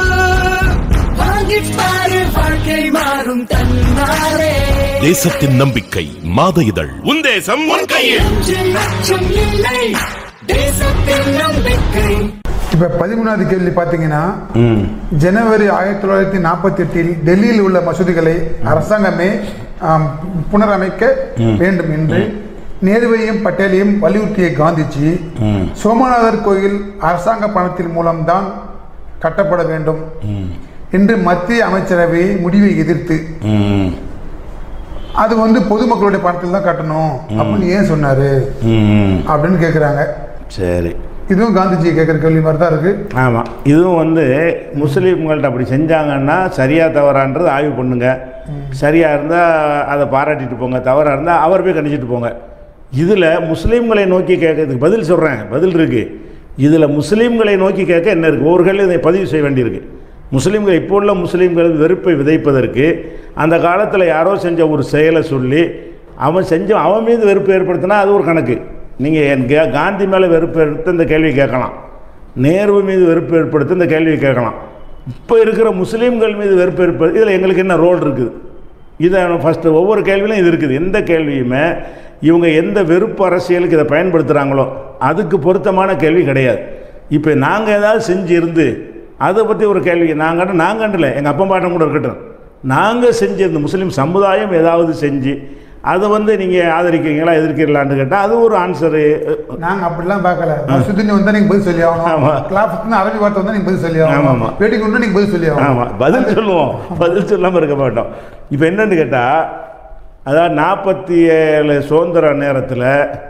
வாங்கிப் பாரு வாழ்க்கை மாறும் தன்னாரே தேசத்தின் நம்பிக்கை மாத இதழ் உன் தேசம் உன் கையில் அச்சம் அச்சம் இல்லை தேசத்தில் நம்பிக்கை இப்ப பதிமூணாவது கேள்வி பாத்தீங்கன்னா ம் ஜனவரி ஆயிரத்தி தொள்ளாயிரத்தி நாற்பத்தி எட்டில் டெல்லியில் உள்ள மசூதிகளை அரசாங்கமே ஆம், புனரமைக்க வேண்டும் என்று நேருவையும் பட்டேலையும் வலியுறுத்திய காந்திஜி ம் சோமநாதர் கோயில் அரசாங்க பணத்தின் மூலம்தான் கட்டப்பட வேண்டும் என்று மத்திய அமைச்சரவை முடிவை எதிர்த்து ம் அது வந்து பொதுமக்களுடைய பணத்தில் தான் கட்டணும் அப்படின்னு ஏன் சொன்னாரு ம் அப்படின்னு கேட்குறாங்க சரி இதுவும் காந்திஜி கேட்குற கேள்வி மாதிரி தான் இருக்கு ஆமாம் இதுவும் வந்து முஸ்லீம்கள்ட்ட அப்படி செஞ்சாங்கன்னா சரியாக தவறான்றது ஆய்வு பண்ணுங்க சரியாக இருந்தால் அதை பாராட்டிட்டு போங்க தவறாக இருந்தால் அவர் போய் கணிச்சிட்டு போங்க இதில் முஸ்லீம்களை நோக்கி கேட்கறதுக்கு பதில் சொல்கிறேன் பதில் இருக்குது இதில் முஸ்லீம்களை நோக்கி கேட்க என்ன இருக்குது ஒரு கேள்வி இதை பதிவு செய்ய வேண்டியிருக்கு முஸ்லீம்கள் இப்போ உள்ள முஸ்லீம்கள் வெறுப்பை விதைப்பதற்கு அந்த காலத்தில் யாரோ செஞ்ச ஒரு செயலை சொல்லி அவன் செஞ்ச அவன் மீது வெறுப்பு ஏற்படுத்தினா அது ஒரு கணக்கு நீங்கள் என் கே- காந்தி மேலே வெறுப்பு எடுத்து இந்த கேள்வி கேட்கலாம் நேரு மீது வெறுப்பு ஏற்படுத்தி இந்த கேள்வி கேட்கலாம் இப்போ இருக்கிற முஸ்லீம்கள் மீது வெறுப்பு ஏற்படுத்தி இதில் எங்களுக்கு என்ன ரோல் இருக்குது இதை ஃபஸ்ட்டு ஒவ்வொரு கேள்வியிலும் இது இருக்குது எந்த கேள்வியுமே இவங்க எந்த வெறுப்பு அரசியலுக்கு இதை பயன்படுத்துகிறாங்களோ அதுக்கு பொருத்தமான கேள்வி கிடையாது இப்போ நாங்கள் ஏதாவது செஞ்சு இருந்து அதை பற்றி ஒரு கேள்வி நாங்கள் நாங்கண்டில் எங்கள் அப்பா பாட்டம் கூட இருக்கட்டும் நாங்கள் செஞ்சு இந்த முஸ்லீம் சமுதாயம் ஏதாவது செஞ்சு அதை வந்து நீங்கள் ஆதரிக்கிறீங்களா எதிர்க்கிறீங்களான்னு கேட்டால் அது ஒரு ஆன்சரு நாங்க அப்படிலாம் பார்க்கல மசூதின்னு வந்தா நீங்க பதில் சொல்லி ஆமா. ஆகணும் கிளாஃப்னு அரபி வார்த்தை வந்தா நீங்க பதில் சொல்லி ஆமா, ஆகணும் ஆமா. வேட்டிக்கு ஒன்று நீங்க பதில் சொல்லி ஆகணும் ஆமாம் பதில் சொல்லுவோம் பதில் சொல்லாமல் இருக்க மாட்டோம் இப்போ என்னன்னு கேட்டால் அதாவது நாற்பத்தி ஏழு சுதந்திர நேரத்தில்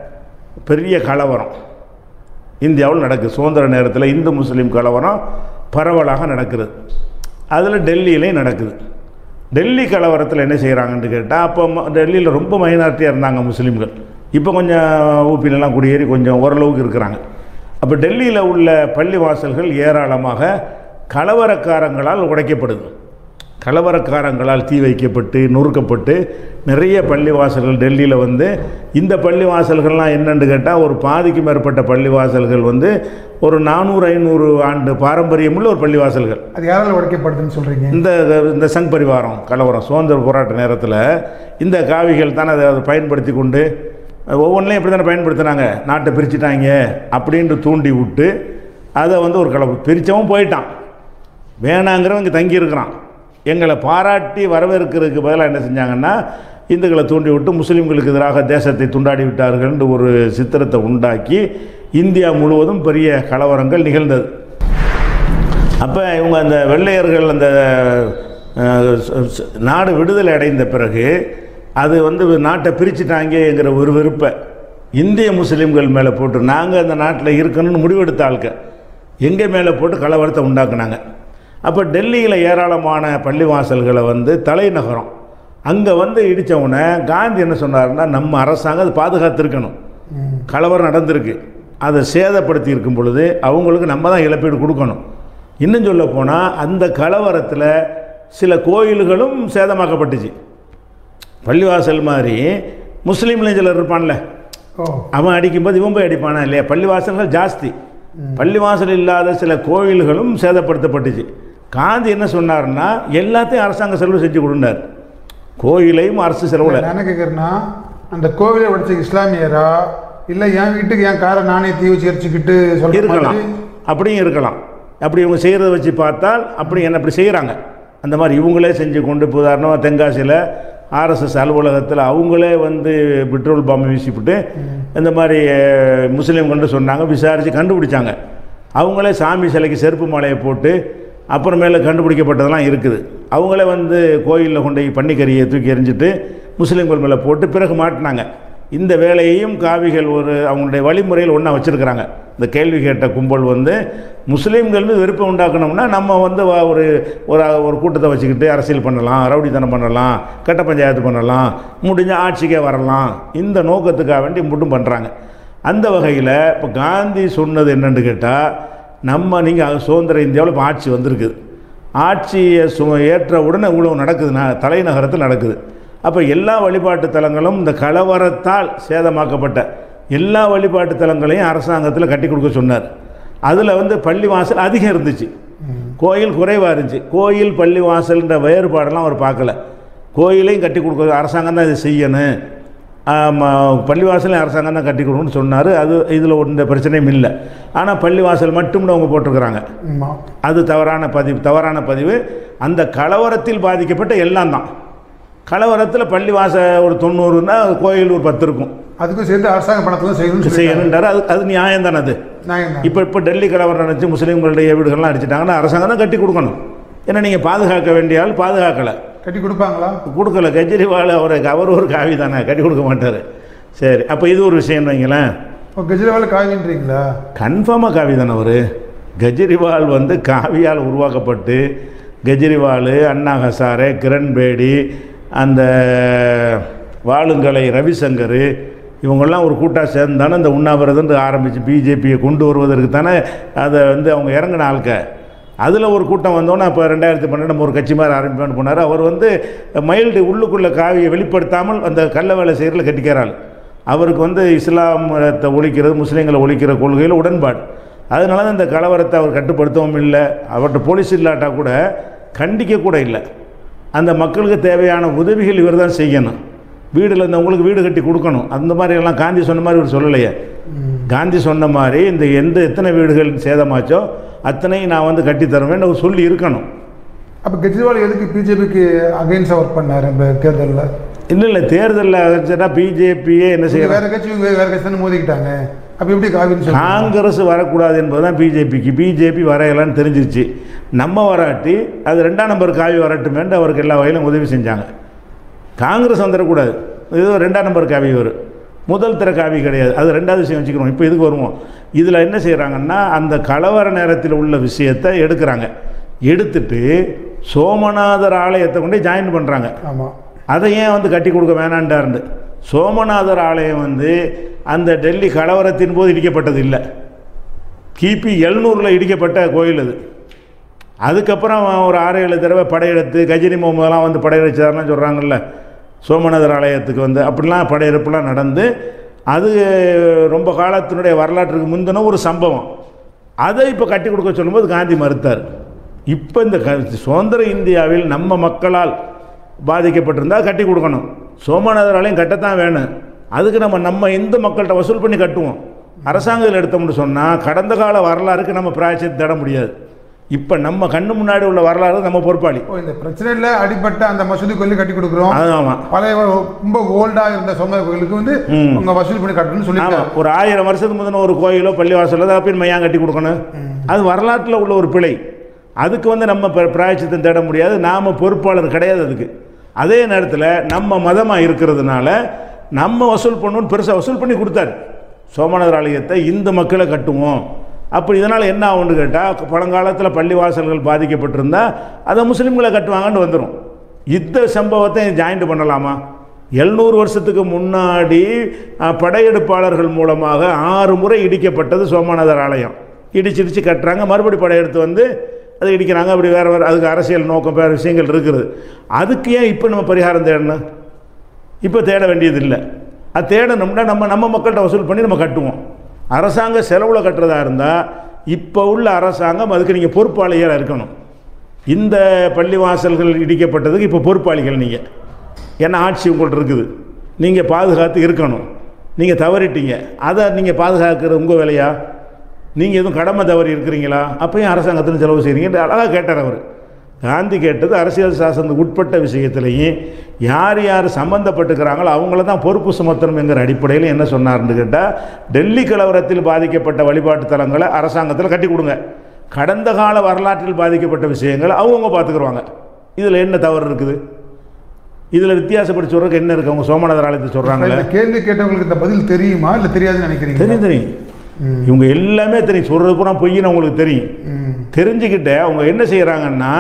பெரிய கலவரம் இந்தியாவில் நடக்குது சுதந்திர நேரத்தில் இந்து முஸ்லீம் கலவரம் பரவலாக நடக்குது அதில் டெல்லியிலையும் நடக்குது டெல்லி கலவரத்தில் என்ன செய்கிறாங்கன்னு கேட்டால் அப்போ ம- டெல்லியில் ரொம்ப மைனாரிட்டியாக இருந்தாங்க முஸ்லீம்கள் இப்போ கொஞ்சம் ஊப்பிலெல்லாம் குடியேறி கொஞ்சம் ஓரளவுக்கு இருக்கிறாங்க அப்போ டெல்லியில் உள்ள பள்ளிவாசல்கள் ஏராளமாக கலவரக்காரங்களால் உடைக்கப்படுது கலவரக்காரங்களால் தீ வைக்கப்பட்டு நொறுக்கப்பட்டு நிறைய பள்ளிவாசல்கள் டெல்லியில் வந்து இந்த பள்ளிவாசல்கள்லாம் என்னன்னு கேட்டால் ஒரு பாதிக்கு மேற்பட்ட பள்ளிவாசல்கள் வந்து ஒரு நானூறு ஐநூறு ஆண்டு பாரம்பரியமுள்ள ஒரு பள்ளிவாசல்கள் அது யாரால உடைக்கப்படுதுன்னு சொல்றீங்க இந்த இந்த சங் பரிவாரம் கலவரம் சுதந்திர போராட்ட நேரத்தில் இந்த காவிகள் தானே அதை அதை பயன்படுத்தி கொண்டு ஒவ்வொன்றிலையும் எப்படி தானே பயன்படுத்தினாங்க நாட்டை பிரிச்சுட்டாங்க அப்படின்ட்டு தூண்டி விட்டு அதை வந்து ஒரு கலவு பிரித்தவன் போயிட்டான் வேணாங்கிறவன் இங்கே தங்கியிருக்கிறான் எங்களை பாராட்டி வரவேற்கிறதுக்கு பதிலாக என்ன செஞ்சாங்கன்னா இந்துக்களை தூண்டி விட்டு முஸ்லீம்களுக்கு எதிராக தேசத்தை துண்டாடி விட்டார்கள்னு ஒரு சித்திரத்தை உண்டாக்கி இந்தியா முழுவதும் பெரிய கலவரங்கள் நிகழ்ந்தது அப்போ இவங்க அந்த வெள்ளையர்கள் அந்த அஹ், ச- ச- நாடு விடுதலை அடைந்த பிறகு அது வந்து நாட்டை பிரிச்சுட்டாங்கங்கிற ஒரு விருப்பை இந்திய முஸ்லீம்கள் மேலே போட்டு நாங்கள் அந்த நாட்டில் இருக்கணும்னு முடிவெடுத்த ஆளுக்க எங்கள் மேலே போட்டு கலவரத்தை உண்டாக்குனாங்க அப்போ டெல்லியில் ஏராளமான பள்ளிவாசல்களை வந்து தலைநகரம் அங்கே வந்து இடித்தவுடனே காந்தி என்ன சொன்னாருன்னா நம்ம அரசாங்கம் அதை பாதுகாத்திருக்கணும் கலவரம் நடந்திருக்கு அதை சேதப்படுத்தி இருக்கும் பொழுது அவங்களுக்கு நம்ம தான் இழப்பீடு கொடுக்கணும் இன்னும் சொல்ல போனால் அந்த கலவரத்தில் சில கோயில்களும் சேதமாக்கப்பட்டுச்சு பள்ளிவாசல் மாதிரி முஸ்லீம்லையும் சிலர் இருப்பான்ல ஓ அவன் அடிக்கும்போது இவன் போய் அடிப்பானா இல்லையா பள்ளிவாசல்கள் ஜாஸ்தி பள்ளிவாசல் இல்லாத சில கோயில்களும் சேதப்படுத்தப்பட்டுச்சு காந்தி என்ன சொன்னார்னா எல்லாத்தையும் அரசாங்க செலவு செஞ்சு கொடுனார் கோயிலையும் அரசு செலவில் நான் என்ன கேட்குறேன்னா அந்த கோவிலை உடைச்ச இஸ்லாமியரா இல்ல என் வீட்டுக்கு என் காரை நானே தீ வச்சு எரிச்சுக்கிட்டு சொல்ற இருக்கலாம் மாதிரி அப்படியும் இருக்கலாம் அப்படி இவங்க செய்கிறத வச்சு பார்த்தால் அப்படி என்ன அப்படி செய்கிறாங்க அந்த மாதிரி இவங்களே செஞ்சு கொண்டு இப்போ உதாரணமாக தென்காசியில் ஆர்எஸ்எஸ் அலுவலகத்தில் அவங்களே வந்து பெட்ரோல் பாம்பு வீசிவிட்டு இந்த மாதிரி அஹ், முஸ்லீம்கள்னு சொன்னாங்க விசாரித்து கண்டுபிடிச்சாங்க அவங்களே சாமி சிலைக்கு செருப்பு மாலையை போட்டு அப்புறமேல கண்டுபிடிக்கப்பட்டதெல்லாம் இருக்குது அவங்களே வந்து கோயிலில் கொண்டு போய் பன்னிக்கறியை தூக்கி எறிஞ்சிட்டு முஸ்லீம்கள் மேலே போட்டு பிறகு மாட்டினாங்க இந்த வேலையையும் காவிகள் ஒரு அவங்களுடைய வழிமுறையில் ஒன்றா வச்சுருக்கிறாங்க இந்த கேள்வி கேட்ட கும்பல் வந்து முஸ்லீம்கள் மீது வெறுப்பை உண்டாக்கணும்னா நம்ம வந்து வ- ஒரு ஒரு ஒரு கூட்டத்தை வச்சுக்கிட்டு அரசியல் பண்ணலாம் ரவுடித்தனம் பண்ணலாம் கட்ட பஞ்சாயத்து பண்ணலாம் முடிஞ்ச ஆட்சிக்கே வரலாம் இந்த நோக்கத்துக்காக வேண்டி மட்டும் பண்ணுறாங்க அந்த வகையில் இப்போ காந்தி சொன்னது என்னன்னு கேட்டால் நம்ம நீங்கள் சுதந்திர இந்தியாவில் இப்போ ஆட்சி வந்திருக்குது ஆட்சியை சு ஏற்ற உடனே இவ்வளவு நடக்குது ந- தலைநகரத்தில் நடக்குது அப்போ எல்லா வழிபாட்டு தலங்களும் இந்த கலவரத்தால் சேதமாக்கப்பட்ட எல்லா வழிபாட்டு தலங்களையும் அரசாங்கத்தில் கட்டி கொடுக்க சொன்னார் அதில் வந்து பள்ளிவாசல் அதிகம் இருந்துச்சு கோயில் குறைவாக இருந்துச்சு கோயில் பள்ளிவாசல்ன்ற வேறுபாடெல்லாம் அவர் பார்க்கல கோயிலையும் கட்டி கொடுக்க அரசாங்கம் தான் இதை செய்யணும் ஆமாம், பள்ளிவாசலையும் அரசாங்கம் தான் கட்டி கொடுக்கணும்னு சொன்னார் அது இதில் எந்த பிரச்சனையும் இல்லை ஆனால் பள்ளிவாசல் மட்டும்னு அவங்க போட்டிருக்கிறாங்க ஆமா அது தவறான பதிவு தவறான பதிவு அந்த கலவரத்தில் பாதிக்கப்பட்ட எல்லாம் தான் கலவரத்தில் பள்ளிவாச ஒரு தொண்ணூறுனா கோயில் ஒரு பத்து இருக்கும் அதுக்கும் சேர்த்து அரசாங்க பணத்துல செய்யணும்னு சொல்லி செய்யணுன்றாரு அது அது நியாயம் தானே அது நான் இப்போ இப்போ டெல்லி கலவரம் நினச்சி முஸ்லீம்களுடைய வீடுகள்லாம் அடிச்சிட்டாங்கன்னா அரசாங்கம் தான் கட்டி கொடுக்கணும் ஏன்னா நீங்கள் பாதுகாக்க வேண்டிய ஆள் பாதுகாக்கலை கட்டி கொடுப்பாங்களா கொடுக்கல கெஜ்ரிவால் அவரை அவர் ஒரு காவி தானே கட்டி கொடுக்க மாட்டார் சரி அப்போ இது ஒரு விஷயம் வைங்களேன் இப்போ கெஜ்ரிவால் காவின்றீங்களா கன்ஃபார்மாக காவி தானே அவர் கெஜ்ரிவால் வந்து காவியால் உருவாக்கப்பட்டு கெஜ்ரிவால் அண்ணா ஹசாரே கிரண் பேடி அந்த வாளுங்கலை ரவிசங்கர் இவங்கெல்லாம் ஒரு கூட்டாக சேர்ந்து தானே இந்த உண்ணாவிரதம் ஆரம்பித்து பிஜேபியை கொண்டு வருவதற்கு தானே அதை வந்து அவங்க இறங்கின ஆள்க அதில் ஒரு கூட்டம் வந்தோன்னே அப்போ ரெண்டாயிரத்தி பன்னெண்டு நம்ம ஒரு கட்சி மாதிரி ஆரம்பிப்பான்னு போனார் அவர் வந்து மைல்டு உள்ளுக்குள்ளே காவியை வெளிப்படுத்தாமல் அந்த கள்ள வேலை செய்கிறல கட்டிக்கிறாள் அவருக்கு வந்து இஸ்லாமத்தை ஒழிக்கிறது முஸ்லீம்களை ஒழிக்கிற கொள்கையில் உடன்பாடு அதனால தான் இந்த கலவரத்தை அவர் கட்டுப்படுத்தவும் இல்லை அவர்கிட்ட போலீஸ் இல்லாட்டா கூட கண்டிக்க கூட இல்லை அந்த மக்களுக்கு தேவையான உதவிகள் இவர் தான் செய்யணும் வீடில் இருந்தவங்களுக்கு வீடு கட்டி கொடுக்கணும் அந்த மாதிரி எல்லாம் காந்தி சொன்ன மாதிரி இவர் சொல்லலையே காந்தி சொன்ன மாதிரி இந்த எந்த எத்தனை வீடுகள் சேதமாச்சோ அத்தனையும் நான் வந்து கட்டி தருவேன் அவர் சொல்லி இருக்கணும் அப்போ கெஜ்ரிவால் எதுக்கு பிஜேபிக்கு அகைன்ஸ்டாக ஒர்க் பண்ணார் இந்த தேர்தலில் இல்லை இல்லை தேர்தலில் வச்சுட்டா பிஜேபியே என்ன செய்யறாங்க வேற கட்சி இவங்க வேற கட்சி தானே மோதிக்கிட்டாங்க அப்போ எப்படி காவின்னு சொல்லுங்க காங்கிரஸ் வரக்கூடாது என்பது தான் பிஜேபிக்கு பிஜேபி வரையலான்னு தெரிஞ்சிருச்சு நம்ம வராட்டி அது ரெண்டாம் நம்பர் காவி வரட்டுமேன்ட்டு அவருக்கு எல்லா வகையிலும் உதவி செஞ்சாங்க காங்கிரஸ் வந்துடக்கூடாது இது ரெண்டாம் நம்பர் காவி வரும் முதல் தர காவி கிடையாது அது ரெண்டாவது விஷயம் வச்சுக்கிறோம் இப்போ இதுக்கு வருவோம் இதில் என்ன செய்கிறாங்கன்னா அந்த கலவர நேரத்தில் உள்ள விஷயத்தை எடுக்கிறாங்க எடுத்துட்டு சோமநாதர் ஆலயத்தை கொண்டு ஜாயின் பண்ணுறாங்க ஆமாம் அதை ஏன் வந்து கட்டி கொடுக்க வேணான்டார்னு சோமநாதர் ஆலயம் வந்து அந்த டெல்லி கலவரத்தின் போது இடிக்கப்பட்டது இல்லை கிபி எழுநூறில் இடிக்கப்பட்ட கோயில் அது அதுக்கப்புறம் ஒரு ஆறு ஏழு தடவை படையெடுத்து கஜினி முகமதுலாம் வந்து படையெடுத்தாருன்னு சொல்கிறாங்கல்ல சோமநாதர் ஆலயத்துக்கு வந்து அப்படிலாம் படையெடுப்புலாம் நடந்து அது ரொம்ப காலத்தினுடைய வரலாற்றுக்கு முந்தின ஒரு சம்பவம் அதை இப்போ கட்டி கொடுக்க சொல்லும்போது காந்தி மறுத்தார் இப்போ இந்த க சுதந்திர இந்தியாவில் நம்ம மக்களால் பாதிக்கப்பட்டிருந்தால் கட்டி கொடுக்கணும் சோமநாதர் ஆலயம் கட்டத்தான் வேணும் அதுக்கு நம்ம நம்ம இந்து மக்கள்கிட்ட வசூல் பண்ணி கட்டுவோம் அரசாங்கத்தில் எடுத்தோம்னு சொன்னால் கடந்த கால வரலாறுக்கு நம்ம பிராய்ச்சியத்தை தேட முடியாது இப்போ நம்ம கண்ணு முன்னாடி உள்ள வரலாறு நம்ம பொறுப்பாளி ஓ இந்த பிரச்சனையில் அடிப்பட்ட அந்த மசூதி கோயில் கட்டி கொடுக்குறோம் அது ஆமாம் பழைய ரொம்ப ஓல்டா இருந்த சோமநாத கோயிலுக்கு வந்து ம். உங்க வசூல் பண்ணி கட்டணும்னு ஆமாம் சொல்லியிருக்காங்க ஒரு ஆயிரம் வருஷத்துக்கு முந்தின ஒரு கோயிலோ பள்ளிவாசலோ அதை பின் மையம் கட்டி கொடுக்கணும் அது வரலாற்றில் உள்ள ஒரு பிழை அதுக்கு வந்து நம்ம பிர- பிராயச்சித்தம் தேட முடியாது நாம் பொறுப்பாளர் கிடையாது அதுக்கு அதே நேரத்தில் நம்ம மதமாக இருக்கிறதுனால நம்ம வசூல் பண்ணணும்னு பெருசாக வசூல் பண்ணி கொடுத்தாரு சோமநாதர் ஆலயத்தை இந்து மக்களை கட்டுவோம் அப்போ இதனால் என்ன ஆகும்னு கேட்டால் பழங்காலத்தில் பள்ளிவாசல்கள் பாதிக்கப்பட்டிருந்தா அதை முஸ்லீம்களை கட்டுவாங்கன்னு வந்துடும் இந்த சம்பவத்தை ஜாயிண்ட் பண்ணலாமா எழுநூறு வருஷத்துக்கு முன்னாடி அஹ், படையெடுப்பாளர்கள் மூலமாக ஆறு முறை இடிக்கப்பட்டது சோமநாதர் ஆலயம் இடிச்சு இடிச்சு கட்டுறாங்க மறுபடி படையெடுத்து வந்து அதை இடிக்கிறாங்க அப்படி வேறு வேறு அதுக்கு அரசியல் நோக்கம் வேறு விஷயங்கள் இருக்குது அதுக்கு ஏன் இப்போ நம்ம பரிகாரம் தேடணும் இப்போ தேட வேண்டியதில்லை அது தேடணும்னா நம்ம நம்ம மக்கள்கிட்ட வசூல் பண்ணி நம்ம கட்டுவோம் அரசாங்க செலவில் கட்டுறதா இருந்தால் இப்போ உள்ள அரசாங்கம் அதுக்கு நீங்கள் பொறுப்பாளியாக இருக்கணும் இந்த பள்ளிவாசல்கள் இடிக்கப்பட்டதுக்கு இப்போ பொறுப்பாளிகள் நீங்கள் ஏன்னா ஆட்சி உங்கள்ட்ட இருக்குது நீங்கள் பாதுகாத்து இருக்கணும் நீங்கள் தவறிட்டீங்க அதை நீங்கள் பாதுகாக்கிறது உங்கள் வேலையா நீங்கள் எதுவும் கடமை தவறி இருக்கிறீங்களா அப்பயும் அரசாங்கத்தில் செலவு செய்கிறீங்க அழகாக கேட்டார் அவர் காந்தி கேட்டது அரசியல் சாசனத்துக்கு உட்பட்ட விஷயத்திலையும் யார் யார் சம்மந்தப்பட்டுக்கிறாங்களோ அவங்கள தான் பொறுப்பு சுமத்தணுங்கிற அடிப்படையில் என்ன சொன்னார்னு கேட்டால் டெல்லி கலவரத்தில் பாதிக்கப்பட்ட வழிபாட்டு தலங்களை அரசாங்கத்தில் கட்டி கொடுங்க கடந்த கால வரலாற்றில் பாதிக்கப்பட்ட விஷயங்களை அவங்கவுங்க பார்த்துக்குருவாங்க இதில் என்ன தவறு இருக்குது இதில் வித்தியாசப்பட்டு சொல்கிறதுக்கு என்ன இருக்குது அவங்க சோமநாதர் ஆலயத்தை சொல்கிறாங்களே இந்த கேள்வி கேட்டவங்களுக்கு இந்த பதில் தெரியுமா இல்ல தெரியாதுன்னு நினைக்கிறீங்க தெரியும் தெரியும் இவங்க எல்லாமே தெரியும் சொல்கிறது பூரா பொய்ன்னு அவங்களுக்கு தெரியும் ம். தெரிஞ்சுக்கிட்டு அவங்க என்ன செய்கிறாங்கன்னா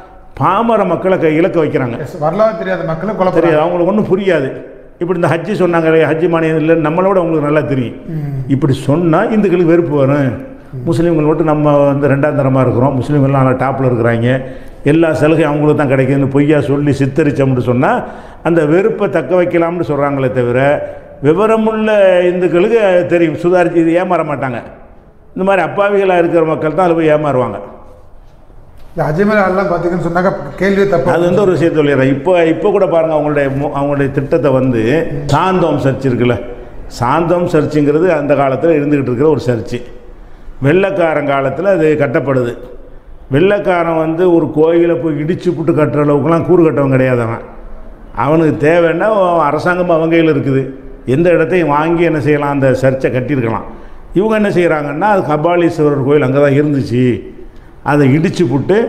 பாமர மக்களை கை இலக்க வைக்கிறாங்க Yes, வரலாறு தெரியாத மக்களை கொலை தெரியாது பண்ணுறாங்க அவங்களுக்கு ஒன்றும் புரியாது இப்படி இந்த ஹஜ்ஜி சொன்னாங்க இல்லையா, ஹஜ்ஜி மானியம் இல்லை நம்மளோட அவங்களுக்கு நல்லா தெரியும் இப்படி சொன்னால் இந்துக்களுக்கு வெறுப்பு வரும் முஸ்லீம்கள் மட்டும் நம்ம வந்து ரெண்டாம் தரமாக இருக்கிறோம் முஸ்லீம்கள்லாம் நல்லா டாப்பில் இருக்கிறாங்க எல்லா சலுகையும் அவங்களுக்கு தான் கிடைக்குதுன்னு பொய்யா சொல்லி சித்தரிச்சோம்னு சொன்னால் அந்த வெறுப்பை தக்க வைக்கலாம்னு சொல்கிறாங்களே தவிர விவரமுள்ள இந்துக்களுக்கு தெரியும் சுதாரிச்சு இது ஏமாற மாட்டாங்க இந்த மாதிரி அப்பாவிகளாக இருக்கிற மக்கள் தான் அதில் போய் ஏமாறுவாங்க இந்த அஜ்மீர் எல்லாம் பார்த்தீங்கன்னு சொன்னாக்க கேள்வியே தப்பு அது வந்து ஒரு விஷயம் சொல்லிடுறேன் இப்போ இப்போ கூட பாருங்கள் அவங்களுடைய மு- அவங்களுடைய திட்டத்தை வந்து சாந்தோம் சர்ச் இருக்குல்ல சாந்தோம் சர்ச்சுங்கிறது அந்த காலத்தில் இருந்துக்கிட்டு இருக்கிற ஒரு சர்ச்சு வெள்ளைக்காரன் காலத்தில் அது கட்டப்படுது வெள்ளைக்காரன் வந்து ஒரு கோயிலை போய் இடிச்சு புட்டு கட்டுற அளவுக்குலாம் கூறு கட்டவன் கிடையாது அவன் அவனுக்கு தேவைன்னா அவன் அரசாங்கம் அவங்க கையில் இருக்குது எந்த இடத்தையும் வாங்கி என்ன செய்யலாம் அந்த சர்ச்சை கட்டியிருக்கலாம் இவங்க என்ன செய்கிறாங்கன்னா அது கபாலீஸ்வரர் கோயில் அங்கே தான் இருந்துச்சு அதை இடிச்சு புட்டு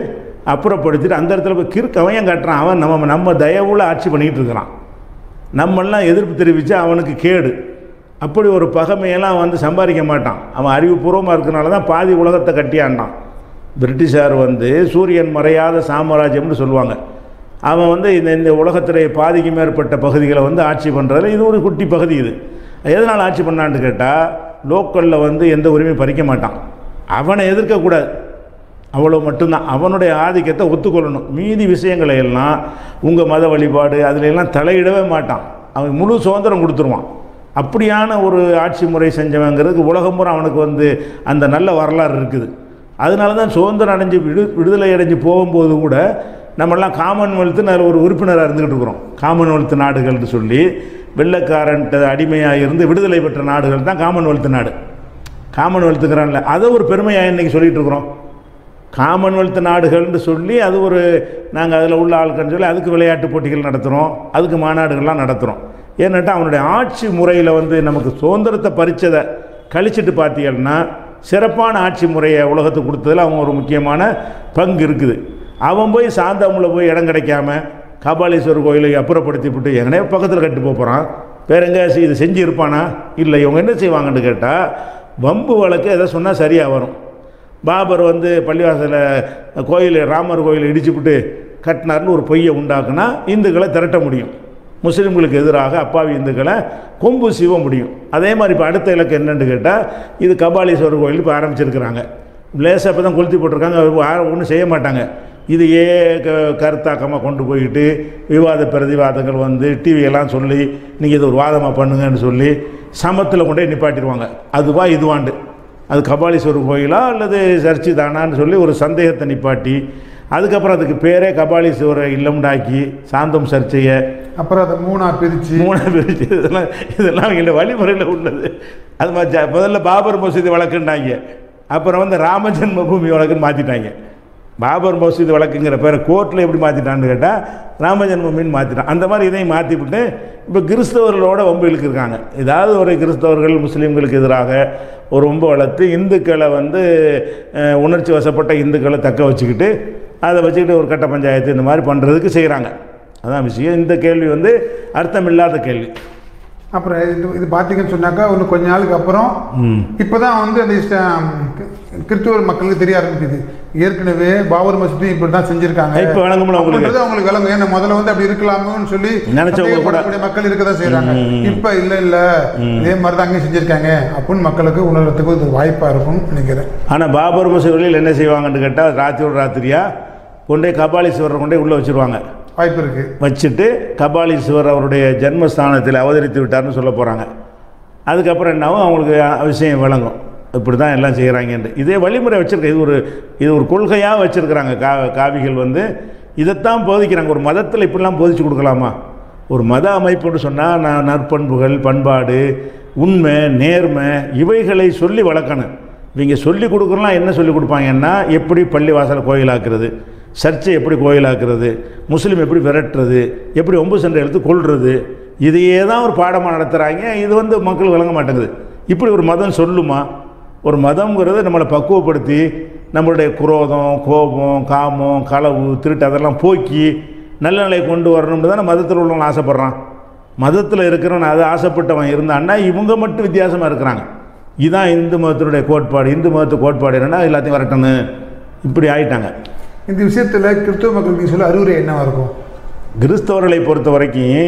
அப்புறப்படுத்திட்டு அந்த இடத்துல போய் கிறுக்கு அவன் ஏன் காட்டுறான் அவன் நம்ம நம்ம தயவுல ஆட்சி பண்ணிக்கிட்டு இருக்கிறான் நம்மெல்லாம் எதிர்ப்பு தெரிவித்து அவனுக்கு கேடு அப்படி ஒரு பகைமையெல்லாம் வந்து சம்பாதிக்க மாட்டான் அவன் அறிவுபூர்வமாக இருக்கிறனால தான் பாதி உலகத்தை கட்டியாண்டான் பிரிட்டிஷார் வந்து சூரியன் மறையாத சாம்ராஜ்யம்னு சொல்லுவாங்க அவன் வந்து இந்த இந்த உலகத்துடைய பாதிக்கு மேற்பட்ட பகுதிகளை வந்து ஆட்சி பண்ணுறதுல இது ஒரு குட்டி பகுதி இது எதனால் ஆட்சி பண்ணான்னு கேட்டால் லோக்கலில் வந்து எந்த உரிமையும் பறிக்க மாட்டான் அவனை எதிர்க்கக்கூடாது அவ்வளோ மட்டும்தான் அவனுடைய ஆதிக்கத்தை ஒத்துக்கொள்ளணும் மீதி விஷயங்களை எல்லாம் உங்கள் மத வழிபாடு அதுல எல்லாம் தலையிடவே மாட்டான் அவன் முழு சுதந்திரம் கொடுத்துருவான் அப்படியான ஒரு ஆட்சி முறை செஞ்சவங்கிறதுக்கு உலகம் பூரா அவனுக்கு வந்து அந்த நல்ல வரலாறு இருக்குது அதனால தான் சுதந்திரம் அடைஞ்சு விடு விடுதலை அடைஞ்சு போகும்போது கூட நம்மெல்லாம் காமன்வெல்த்துன்னு அதில் ஒரு உறுப்பினராக இருந்துக்கிட்டு இருக்கிறோம் காமன்வெல்த் நாடுகள்னு சொல்லி வெள்ளைக்காரன்ட்ட அடிமையாக இருந்து விடுதலை பெற்ற நாடுகள் தான் காமன்வெல்த் நாடு காமன்வெல்த்துங்கிறான்ல அதை ஒரு பெருமையாக இன்னைக்கு சொல்லிட்டு இருக்கிறோம் காமன்வெல்த் நாடுகள்னு சொல்லி அது ஒரு நாங்கள் அதில் உள்ள ஆட்கள்னு சொல்லி அதுக்கு விளையாட்டு போட்டிகள் நடத்துகிறோம் அதுக்கு மாநாடுகள்லாம் நடத்துகிறோம் ஏன்னாட்டா அவனுடைய ஆட்சி முறையில் வந்து நமக்கு சுதந்திரத்தை பறிச்சதை கழிச்சிட்டு பார்த்தீங்கன்னா சிறப்பான ஆட்சி முறையை உலகத்துக்கு கொடுத்ததில் அவன் ஒரு முக்கியமான பங்கு இருக்குது அவன் போய் சாந்தாமில் போய் இடம் கிடைக்காம கபாலீஸ்வரர் கோயிலை அப்புறப்படுத்தி விட்டு எங்கனே பக்கத்தில் கட்டு போகிறான் வேற எங்கே இது செஞ்சு இருப்பானா இல்லை இவங்க என்ன செய்வாங்கன்னு கேட்டால் வம்பு வழக்கு எதை சொன்னால் சரியாக வரும் பாபர் வந்து பள்ளிவாசலில் கோயில் ராமர் கோயிலை இடிச்சுவிட்டு கட்டினார்னு ஒரு பொய்யை உண்டாக்குனா இந்துக்களை திரட்ட முடியும் முஸ்லீம்களுக்கு எதிராக அப்பாவி இந்துக்களை கொம்பு சீவ முடியும் அதே மாதிரி இப்போ அடுத்த இலக்கு என்னன்னு கேட்டால் இது கபாலீஸ்வரர் கோயில் இப்போ ஆரம்பிச்சிருக்கிறாங்க லேசாக இப்போ தான் கொளுத்தி போட்டிருக்காங்க யாரும் ஒன்றும் செய்ய மாட்டாங்க இது ஏ க கருத்தாக்கமாக கொண்டு போயிட்டு விவாத பிரதிவாதங்கள் வந்து டிவியெல்லாம் சொல்லி நீங்கள் இது ஒரு வாதமாக பண்ணுங்கன்னு சொல்லி சமத்தில் கொண்டே நிப்பாட்டிடுவாங்க அதுவா இதுவாண்டு அது கபாலீஸ்வரர் கோயிலா அல்லது சர்ச்சு தானான்னு சொல்லி ஒரு சந்தேகத்தை நிப்பாட்டி அதுக்கப்புறம் அதுக்கு பேரே கபாலீஸ்வரர் இல்லம்டாக்கி சாந்தம் சர்ச்சையை அப்புறம் அதை மூணா பிரிச்சு மூணு பிரிச்சு இதெல்லாம் இதெல்லாம் அவங்கள வழிமுறையில் உள்ளது அது மாதிரி ஜ- முதல்ல பாபர் மசூதி வழக்குன்னாங்க அப்புறம் வந்து ராம ஜென்மபூமி வழக்குன்னு மாற்றிட்டாங்க பாபர் மசூதி வழக்குங்கிற பேரை கோர்ட்டில் எப்படி மாற்றிட்டான்னு கேட்டால் ராம ஜென்மபூமின்னு மாற்றிட்டான் அந்த மாதிரி இதையும் மாற்றிவிட்டு இப்போ கிறிஸ்தவர்களோட வம்பு இழுக்கிருக்காங்க ஏதாவது ஒரு கிறிஸ்தவர்கள் முஸ்லீம்களுக்கு எதிராக ஒரு வம்பு வளர்த்து இந்துக்களை வந்து அஹ், உணர்ச்சி வசப்பட்ட இந்துக்களை தக்க வச்சுக்கிட்டு அதை வச்சுக்கிட்டு ஒரு கட்ட பஞ்சாயத்து இந்த மாதிரி பண்ணுறதுக்கு செய்கிறாங்க அதான் விஷயம் இந்த கேள்வி வந்து அர்த்தமில்லாத கேள்வி அப்புறம் இது இது பார்த்தீங்கன்னு சொன்னாக்கா இன்னும் கொஞ்ச நாளுக்கு அப்புறம் இப்போதான் வந்து அந்த இஸ்ட- கி- கிறிஸ்துவர் மக்களுக்கு தெரிய ஆரம்பிக்குது ஏற்கனவே பாபர் மசூதி இப்படி தான் செஞ்சிருக்காங்க இப்ப விளங்கும்ல உங்களுக்கு? அப்படின்றது அவங்களுக்கு விளங்கும் ஏன்னா முதல்ல வந்து அப்படி இருக்கலாமோன்னு சொல்லி நினைச்சவங்க கூட. சந்தேகப்படக்கூடிய மக்கள் இருக்க தான் செய்யறாங்க இப்ப இல்ல இல்ல இதே மாதிரி தான் அங்கேயும் செஞ்சிருக்காங்க அப்படின்னு மக்களுக்கு உணர்றதுக்கு இது வாய்ப்பா இருக்கும்னு நினைக்கிறேன் ஆனால் பாபர் மசூதிகளில் என்ன செய்வாங்கன்னு கேட்டால் ராத்திரியோட ராத்திரியா கொண்டே கபாலீஸ்வரரை கொண்டே உள்ளே வச்சிருவாங்க வாய்ப்பு இருக்கு வச்சுட்டு கபாலீஸ்வரர் அவருடைய ஜென்மஸ்தானத்தில் அவதரித்து விட்டார்னு சொல்ல போகிறாங்க அதுக்கப்புறம் என்னாவும் அவங்களுக்கு விஷயம் விளங்கும் இப்படி தான் எல்லாம் செய்கிறாங்கன்ட்டு இதே வழிமுறை வச்சுருக்க இது ஒரு இது ஒரு கொள்கையாக வச்சுருக்கிறாங்க கா காவிகள் வந்து இதைத்தான் போதிக்கிறாங்க ஒரு மதத்தில் இப்படிலாம் போதிச்சு கொடுக்கலாமா ஒரு மத அமைப்புன்னு சொன்னால் நான் நற்பண்புகள் பண்பாடு உண்மை நேர்மை இவைகளை சொல்லி வளர்க்கணும் இவங்க சொல்லி கொடுக்குறலாம் என்ன சொல்லி கொடுப்பாங்கன்னா எப்படி பள்ளிவாசல் கோயிலாக்குறது சர்ச்சை எப்படி கோயிலாக்குறது முஸ்லீம் எப்படி விரட்டுறது எப்படி ஒம்பு சண்டை எடுத்து கொள்வது இதையே தான் ஒரு பாடமாக நடத்துகிறாங்க இது வந்து மக்கள் விளங்க மாட்டேங்குது இப்படி ஒரு மதம் சொல்லுமா ஒரு மதம்ங்கிறது நம்மளை பக்குவப்படுத்தி நம்மளுடைய குரோதம் கோபம் காமம் களவு திருட்டு அதெல்லாம் போக்கி நல்ல நிலையை கொண்டு வரணும்னு தானே மதத்தில் உள்ளவங்க ஆசைப்பட்றான் மதத்தில் இருக்கிறவன் அதை ஆசைப்பட்டவன் இருந்தான்னா இவங்க மட்டும் வித்தியாசமாக இருக்கிறாங்க இதுதான் இந்து மதத்தினுடைய கோட்பாடு இந்து மதத்து கோட்பாடு என்னன்னா எல்லாத்தையும் வரட்டணும் இப்படி ஆயிட்டாங்க இந்த விஷயத்துல கிறிஸ்துவ மக்களுக்கு சொல்ல அறிவுரை என்னவா இருக்கும் கிறிஸ்தவர்களை பொறுத்த வரைக்கும்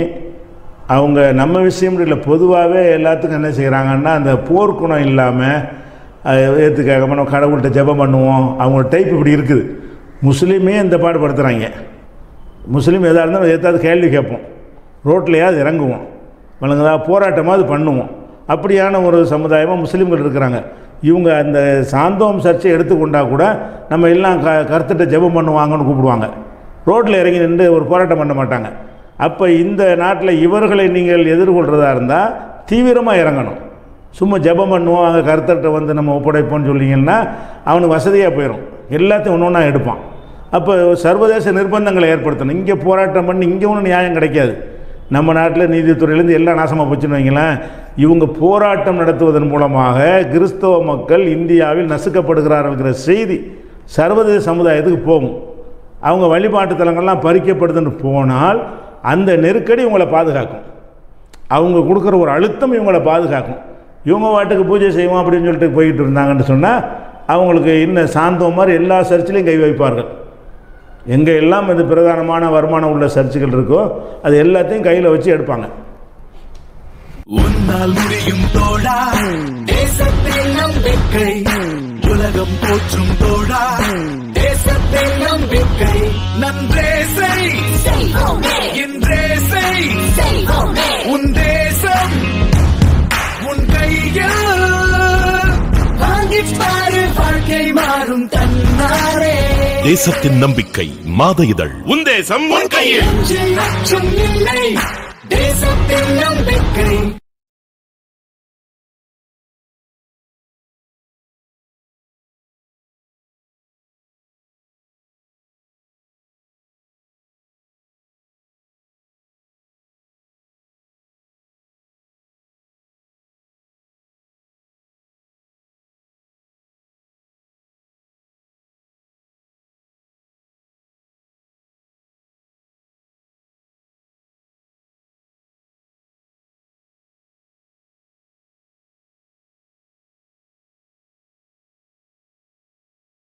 அவங்க நம்ம விஷயம் இல்லை பொதுவாகவே எல்லாத்துக்கும் என்ன செய்கிறாங்கன்னா அந்த போர்க்குணம் இல்லாமல் ஏற்றுக்காக நம்ம கடவுள்கிட்ட ஜெபம் பண்ணுவோம் அவங்க டைப் இப்படி இருக்குது முஸ்லீமே இந்த பாடுபடுத்துகிறாங்க முஸ்லீம் எதாக இருந்தாலும் ஏதாவது கேள்வி கேட்போம் ரோட்லையாவது இறங்குவோம் வழங்குதா போராட்டமாவது பண்ணுவோம் அப்படியான ஒரு சமுதாயமாக முஸ்லீம்கள் இருக்கிறாங்க இவங்க அந்த சாந்தோம் சர்ச்சை எடுத்துக்கொண்டா கூட நம்ம எல்லாம் க கருத்துட்ட ஜெபம் பண்ணுவாங்கன்னு கூப்பிடுவாங்க ரோட்டில் இறங்கி நின்று ஒரு போராட்டம் பண்ண மாட்டாங்க அப்போ இந்த நாட்டில் இவர்களை நீங்கள் எதிர்கொள்கிறதா இருந்தால் தீவிரமாக இறங்கணும் சும்மா ஜெபம் பண்ணுவோம் அங்கே கருத்தர்கிட்ட வந்து நம்ம ஒப்படைப்போம்னு சொல்லிங்கன்னா அவனுக்கு வசதியாக போயிடும் எல்லாத்தையும் ஒன்று ஒன்றா எடுப்பான் அப்போ சர்வதேச நிர்பந்தங்களை ஏற்படுத்தணும் இங்கே போராட்டம் பண்ணி இங்கே ஒன்றும் நியாயம் கிடைக்காது நம்ம நாட்டில் நீதித்துறையிலேருந்து எல்லாம் நாசமாக போச்சுன்னு வைங்களேன் இவங்க போராட்டம் நடத்துவதன் மூலமாக கிறிஸ்தவ மக்கள் இந்தியாவில் நசுக்கப்படுகிறார்கள்ங்கிற செய்தி சர்வதேச சமுதாயத்துக்கு போகும் அவங்க வழிபாட்டு தலங்கள்லாம் பறிக்கப்படுதுன்னு போனால் அந்த நெருக்கடி இவங்களை பாதுகாக்கும் அவங்க கொடுக்குற ஒரு அழுத்தம் இவங்களை பாதுகாக்கும் இவங்க வாட்டுக்கு பூஜை செய்வோம் அப்படின்னு சொல்லிட்டு போயிட்டு இருந்தாங்கன்னு சொன்னால் அவங்களுக்கு இன்னும் சாந்தம் மாதிரி எல்லா சர்ச்சிலையும் கை வைப்பார்கள் எங்கே எல்லாம் இது பிரதானமான வருமானம் உள்ள சர்ச்சுகள் இருக்கோ அது எல்லாத்தையும் கையில் வச்சு எடுப்பாங்க உன்னால் முடியும் தோழா தேசத்தில் நம்பிக்கை உலகம் போற்றும் தோழா தேசத்தில் நம்பிக்கை நன்றே செய் இன்றே செய் உன் தேசம் உன் கையில் வாங்கிப் பாரு வாழ்க்கை மாறும் தன்னாரே தேசத்தின் நம்பிக்கை மாத இதழ் உன் தேசம் உன் கையில் அச்சம் இல்லை தேசத்தில் நம்பிக்கை